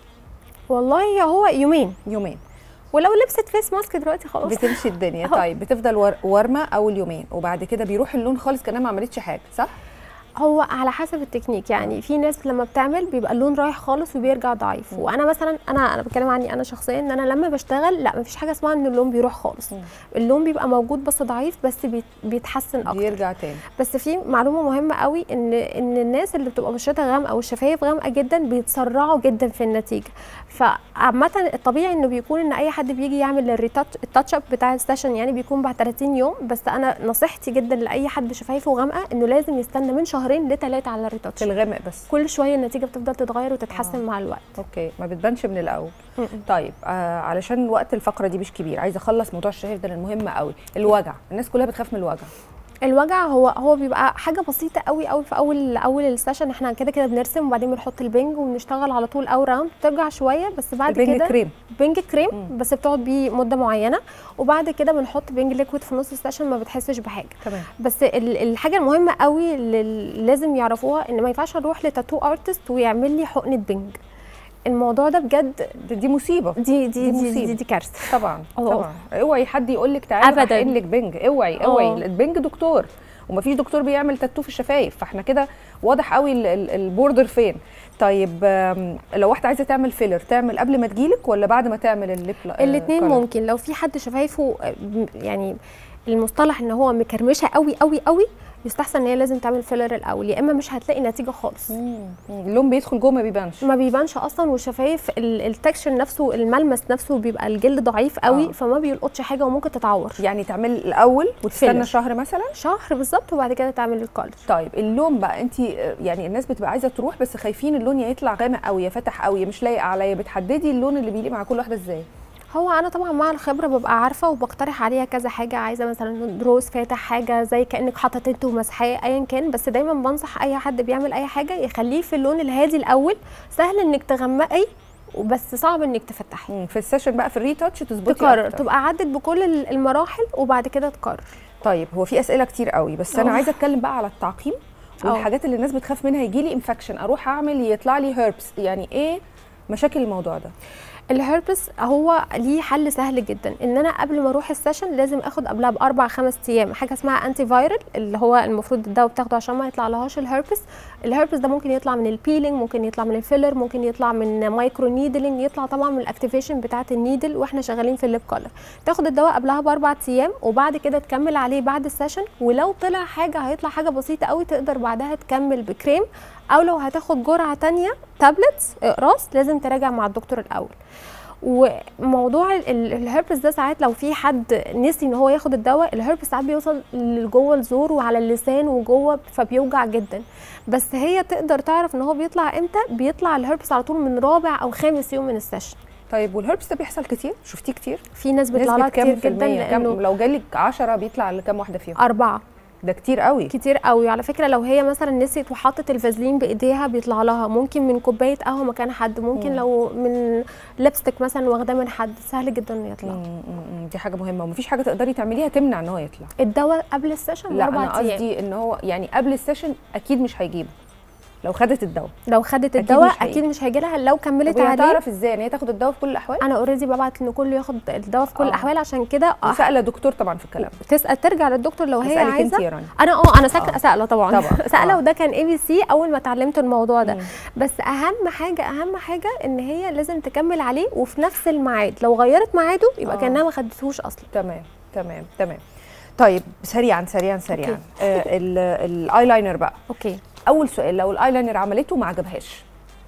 والله هو يومين يومين ولو لبست فيس ماسك دلوقتي خلاص بتمشي الدنيا أهو. طيب بتفضل ور- ورمه اول يومين وبعد كده بيروح اللون خالص كانها ما عملتش حاجه صح هو على حسب التكنيك يعني في ناس لما بتعمل بيبقى اللون رايح خالص وبيرجع ضعيف وانا مثلا انا انا بتكلم عني انا شخصيا ان انا لما بشتغل لا مفيش حاجه اسمها ان اللون بيروح خالص اللون بيبقى موجود بس ضعيف بس بيت- بيتحسن اكتر بيرجع تاني بس في معلومه مهمه قوي ان ان الناس اللي بتبقى بشرتها غامقه والشفايف غامقه جدا بيتسرعوا جدا في النتيجه فعامه الطبيعي انه بيكون ان اي حد بيجي يعمل الريتاتش التاتش اب بتاع السيشن يعني بيكون بعد 30 يوم بس انا نصيحتي جدا لاي حد شفايفه غامقه انه لازم يستنى من شهرين لثلاثه على الريتاتش في الغامق بس كل شويه النتيجه بتفضل تتغير وتتحسن آه. مع الوقت اوكي ما بتبانش من الاول م-م. طيب آه علشان وقت الفقره دي مش كبير عايزه اخلص موضوع الشفايف ده لأن مهم قوي الوجع الناس كلها بتخاف من الوجع الوجع هو هو بيبقى حاجه بسيطه قوي قوي في اول اول السيشن احنا كده كده بنرسم وبعدين بنحط البنج وبنشتغل على طول او راوند بترجع شويه بس بعد البنج كده كريم بنج كريم مم. بس بتقعد بيه مده معينه وبعد كده بنحط بنج ليكويد في نص السيشن ما بتحسش بحاجه تمام بس ال- الحاجه المهمه قوي اللي لازم يعرفوها ان ما ينفعش اروح لتاتو ارتست ويعمل لي حقنه بنج الموضوع ده بجد دي, دي مصيبه دي دي دي دي, دي, مصيبة. دي, دي كارثه طبعا أوه. طبعا اوعي حد يقول لك تعالي أبداً. بحقن لك بنج اوعي أوه. اوعي البنج دكتور ومفيش دكتور بيعمل تاتو في الشفايف فاحنا كده واضح قوي ال- ال- البوردر فين طيب آم، لو واحده عايزه تعمل فيلر تعمل قبل ما تجيلك ولا بعد ما تعمل الليب الاثنين ممكن لو في حد شفايفه آه، م- يعني المصطلح ان هو مكرمشه قوي قوي قوي يستحسن ان هي لازم تعمل فيلر الاول يا اما مش هتلاقي نتيجه خالص اللون بيدخل جوه ما بيبانش ما بيبانش اصلا والشفايف ال- التكشر نفسه الملمس نفسه بيبقى الجلد ضعيف قوي آه. فما بيلقطش حاجه وممكن تتعور يعني تعملي الاول وتستنى فيلر. شهر مثلا شهر بالظبط وبعد كده تعمل الكولر طيب اللون بقى انت يعني الناس بتبقى عايزه تروح بس خايفين اللون يا يطلع غامق قوي يا فاتح قوي يا مش لايق عليا بتحددي اللون اللي بيليق مع كل واحده ازاي هو انا طبعا مع الخبره ببقى عارفه وبقترح عليها كذا حاجه عايزه مثلا روز فاتح حاجه زي كانك حاطه تنت ومسحاه ايا كان بس دايما بنصح اي حد بيعمل اي حاجه يخليه في اللون الهادي الاول سهل انك تغمقي وبس صعب انك تفتحي مم، في السيشن بقى في الريتاتش تظبطي تكرر أكتر. تبقى عدت بكل ال- المراحل وبعد كده تكرر طيب هو في اسئله كتير قوي بس انا أوه. عايزه اتكلم بقى على التعقيم أوه. والحاجات اللي الناس بتخاف منها يجي لي انفكشن اروح اعمل يطلع لي هيربس يعني ايه مشاكل الموضوع ده الهربس هو ليه حل سهل جدا ان انا قبل ما اروح السيشن لازم اخد قبلها باربع خمس ايام حاجه اسمها انتي فايرال اللي هو المفروض الدواء بتاخده عشان ما يطلع لهاش الهربس الهربس ده ممكن يطلع من البيلينج ممكن يطلع من الفيلر ممكن يطلع من مايكرو نيدلينج يطلع طبعا من الاكتيفيشن بتاعه النيدل واحنا شغالين في الليب كولر تاخد الدواء قبلها باربع ايام وبعد كده تكمل عليه بعد السيشن ولو طلع حاجه هيطلع حاجه بسيطه قوي تقدر بعدها تكمل بكريم او لو هتاخد جرعه تانية تابلتس اقراص لازم تراجع مع الدكتور الاول وموضوع ال- ال- الهربس ده ساعات لو في حد نسي ان هو ياخد الدواء الهربس ساعات بيوصل لجوه الزور وعلى اللسان وجوه فبيوجع جدا بس هي تقدر تعرف ان هو بيطلع امتى بيطلع الهربس على طول من رابع او خامس يوم من السيشن طيب والهربس ده بيحصل كتير شفتيه كتير في ناس بيطلع نسبه لها كام كتير في جدا المية كام لانه لو جالك 10 بيطلع لكام واحده فيهم أربعة ده كتير قوي كتير قوي على فكره لو هي مثلا نسيت وحطت الفازلين بايديها بيطلع لها ممكن من كوبايه قهوه مكان حد ممكن مم. لو من لبستك مثلا واخداه من حد سهل جدا انه يطلع مم، مم، مم، دي حاجه مهمه ومفيش حاجه تقدري تعمليها تمنع ان هو يطلع الدواء قبل السيشن لا باربع انا ايام قصدي ان هو يعني قبل السيشن اكيد مش هيجيبه لو خدت الدواء لو خدت أكيد الدواء مش هيجي. اكيد مش هيجي لها لو كملت طب هي عليه هتعرف ازاي يعني هي تاخد الدواء في كل الاحوال انا اوريدي ببعت ان كله ياخد الدواء في كل آه. الاحوال عشان كده أح- وسأله دكتور طبعا في الكلام تسال ترجع للدكتور لو هي اسالك انت عايزه يا رانيا انا اه انا ساكته آه. سائله طبعا طبعاً. سائله آه. وده كان اي بي سي اول ما اتعلمت الموضوع ده مم. بس اهم حاجه اهم حاجه ان هي لازم تكمل عليه وفي نفس الميعاد لو غيرت ميعاده يبقى آه. كانها ما خدتهوش اصلا تمام تمام تمام طيب سريعا سريعا سريعا أوكي. آه ال- الايلاينر بقى اوكي اول سؤال لو الايلاينر عملته وما عجبهاش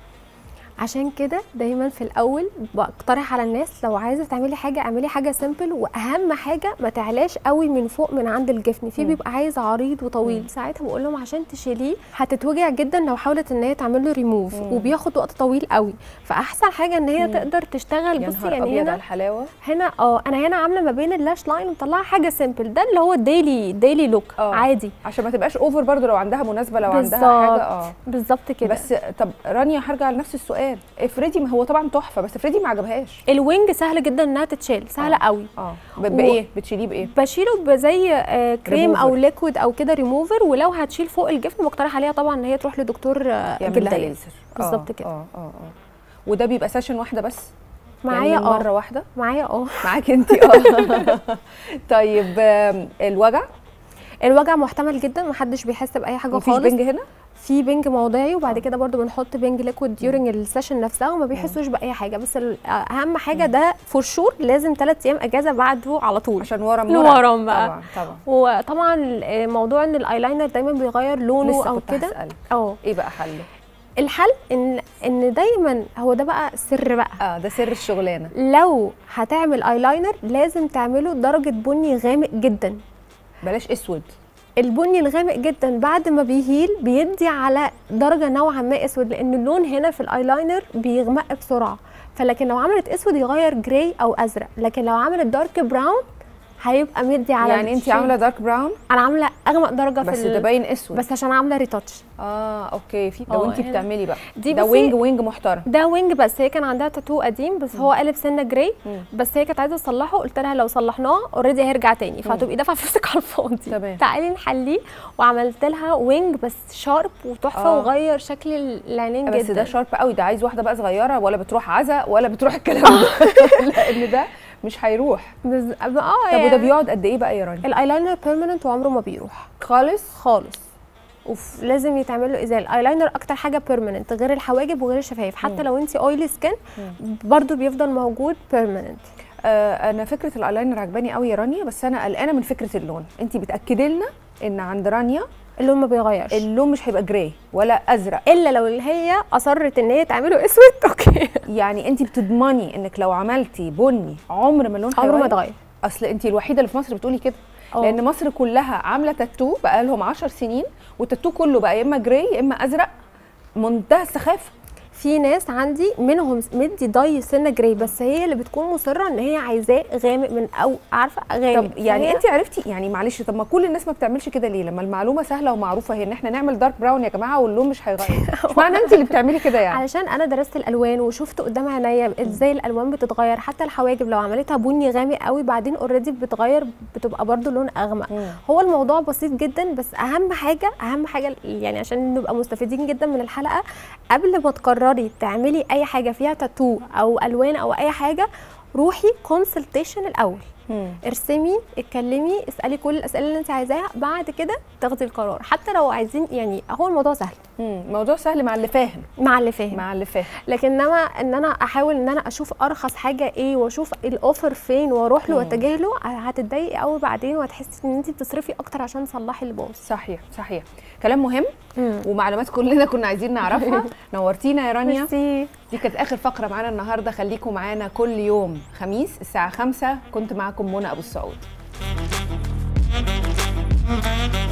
عشان كده دايما في الاول بقترح على الناس لو عايزه تعملي حاجه اعملي حاجه سيمبل واهم حاجه ما تعلاش قوي من فوق من عند الجفن في مم. بيبقى عايز عريض وطويل مم. ساعتها بقول لهم عشان تشيليه هتتوجع جدا لو حاولت ان هي تعمل له ريموف مم. وبياخد وقت طويل قوي فاحسن حاجه ان هي مم. تقدر تشتغل يا بصي نهار يعني ابيض على هنا الحلاوه هنا اه انا هنا عامله ما بين اللاش لاين ومطلعه حاجه سيمبل ده اللي هو الديلي ديلي لوك آه. عادي عشان ما تبقاش اوفر برضو لو عندها مناسبه لو عندها بالظبط. حاجه اه بالظبط كده بس طب رانيا هرجع لنفس السؤال افرضي ما هو طبعا تحفه بس افرضي ما عجبهاش الوينج سهل جدا انها تتشال سهله آه. قوي اه ب- بايه بتشيليه بايه بشيله بزي آه، كريم او ريموفر. ليكويد او كده ريموفر ولو هتشيل فوق الجفن مقترح عليها طبعا ان هي تروح لدكتور آه، يعمل لها جلديه ليزر بالظبط آه، كده. اه اه اه وده بيبقى سيشن واحده بس معايا يعني من اه مره واحده معايا اه معاكي انت اه طيب آم، الوجع الوجع محتمل جدا محدش بيحس باي حاجه مفيش خالص بنج هنا في بنج موضعي وبعد آه. كده برضو بنحط بنج ليكويد ديورنج السيشن نفسها وما بيحسوش باي حاجه بس ال- اهم حاجه ده فور شور لازم ثلاث ايام اجازه بعده على طول عشان ورم الورم بقى. طبعا طبعا وطبعا آه، موضوع ان الايلاينر دايما بيغير لونه لسه او كنت كده هسألك اه ايه بقى حله الحل ان ان دايما هو ده بقى سر بقى اه ده سر الشغلانه لو هتعمل ايلاينر لازم تعمله درجه بني غامق جدا بلاش اسود البني الغامق جدا بعد ما بيهيل بيدي على درجه نوعا ما اسود لان اللون هنا في الايلاينر بيغمق بسرعه فلكن لو عملت اسود يغير جراي او ازرق لكن لو عملت دارك براون هيبقى مدي على يعني انت الشيد. عامله دارك براون انا عامله اغمق درجه بس في ده ال... باين اسود بس عشان عامله ريتاتش اه اوكي في ده اه، وانت هنا. بتعملي بقى دي ده بصي- وينج وينج محترم ده وينج بس هي كان عندها تاتو قديم بس هو قلب سنه جراي مم. بس هي كانت عايزه تصلحه قلت لها لو صلحناه اوريدي هيرجع تاني فهتبقي دافعه فلوسك على الفاضي تمام. تعالي نحليه وعملت لها وينج بس شارب وتحفه آه. وغير شكل العينين بس جدا ده شارب قوي ده عايز واحده بقى صغيره ولا بتروح عزا ولا بتروح الكلام ده لان ده مش هيروح بز... اه طب وده يعني بيقعد قد ايه بقى يا رانيا الايلاينر بيرمننت وعمره ما بيروح خالص خالص اوف لازم يتعمل له ازاله الايلاينر اكتر حاجه بيرمننت غير الحواجب وغير الشفايف حتى لو انت اويلي سكين برضو بيفضل موجود بيرمننت آه انا فكره الايلاينر عجباني قوي يا رانيا بس انا قلقانه من فكره اللون انت بتاكدي لنا ان عند رانيا اللون ما بيغيرش اللون مش هيبقى جراي ولا ازرق الا لو اللي هي اصرت ان هي تعمله اسود اوكي يعني انت بتضمني انك لو عملتي بني عمر ما اللون عمره ما هيغير؟ اتغير اصل انت الوحيده اللي في مصر بتقولي كده اه. لان مصر كلها عامله تاتو بقى لهم 10 سنين والتاتو كله بقى يا اما جراي يا اما ازرق منتهى السخافه في ناس عندي منهم مدي داي سنه جراي بس هي اللي بتكون مصره ان هي عايزاه غامق من او عارفه غامق طب يعني فهي- انت عرفتي يعني معلش طب ما كل الناس ما بتعملش كده ليه لما المعلومه سهله ومعروفه هي ان احنا نعمل دارك براون يا جماعه واللون مش هيغير مش معنى انت اللي بتعملي كده يعني علشان انا درست الالوان وشفت قدام عينيا ازاي الالوان بتتغير حتى الحواجب لو عملتها بني غامق قوي بعدين اوريدي بتغير بتبقى برضو لون اغمق مم. هو الموضوع بسيط جدا بس اهم حاجه اهم حاجه يعني عشان نبقى مستفيدين جدا من الحلقه قبل ما تقرري تعملي اي حاجه فيها تاتو او الوان او اي حاجه روحي كونسلتيشن الاول مم. ارسمي اتكلمي اسالي كل الاسئله اللي انت عايزاها بعد كده تاخدي القرار حتى لو عايزين يعني هو الموضوع سهل مم. الموضوع سهل مع اللي فاهم مع اللي فاهم مع اللي فاهم لكن انما ان انا احاول ان انا اشوف ارخص حاجه ايه واشوف الاوفر فين واروح له مم. واتجه له هتتضايقي قوي بعدين وهتحسي ان انت بتصرفي اكتر عشان تصلحي اللي باظ صحيح صحيح كلام مهم ومعلومات كلنا كنا عايزين نعرفها نورتينا يا رانيا ميرسي دي كانت اخر فقره معانا النهارده خليكم معانا كل يوم خميس الساعه 5 كنت معاكم منى ابو السعود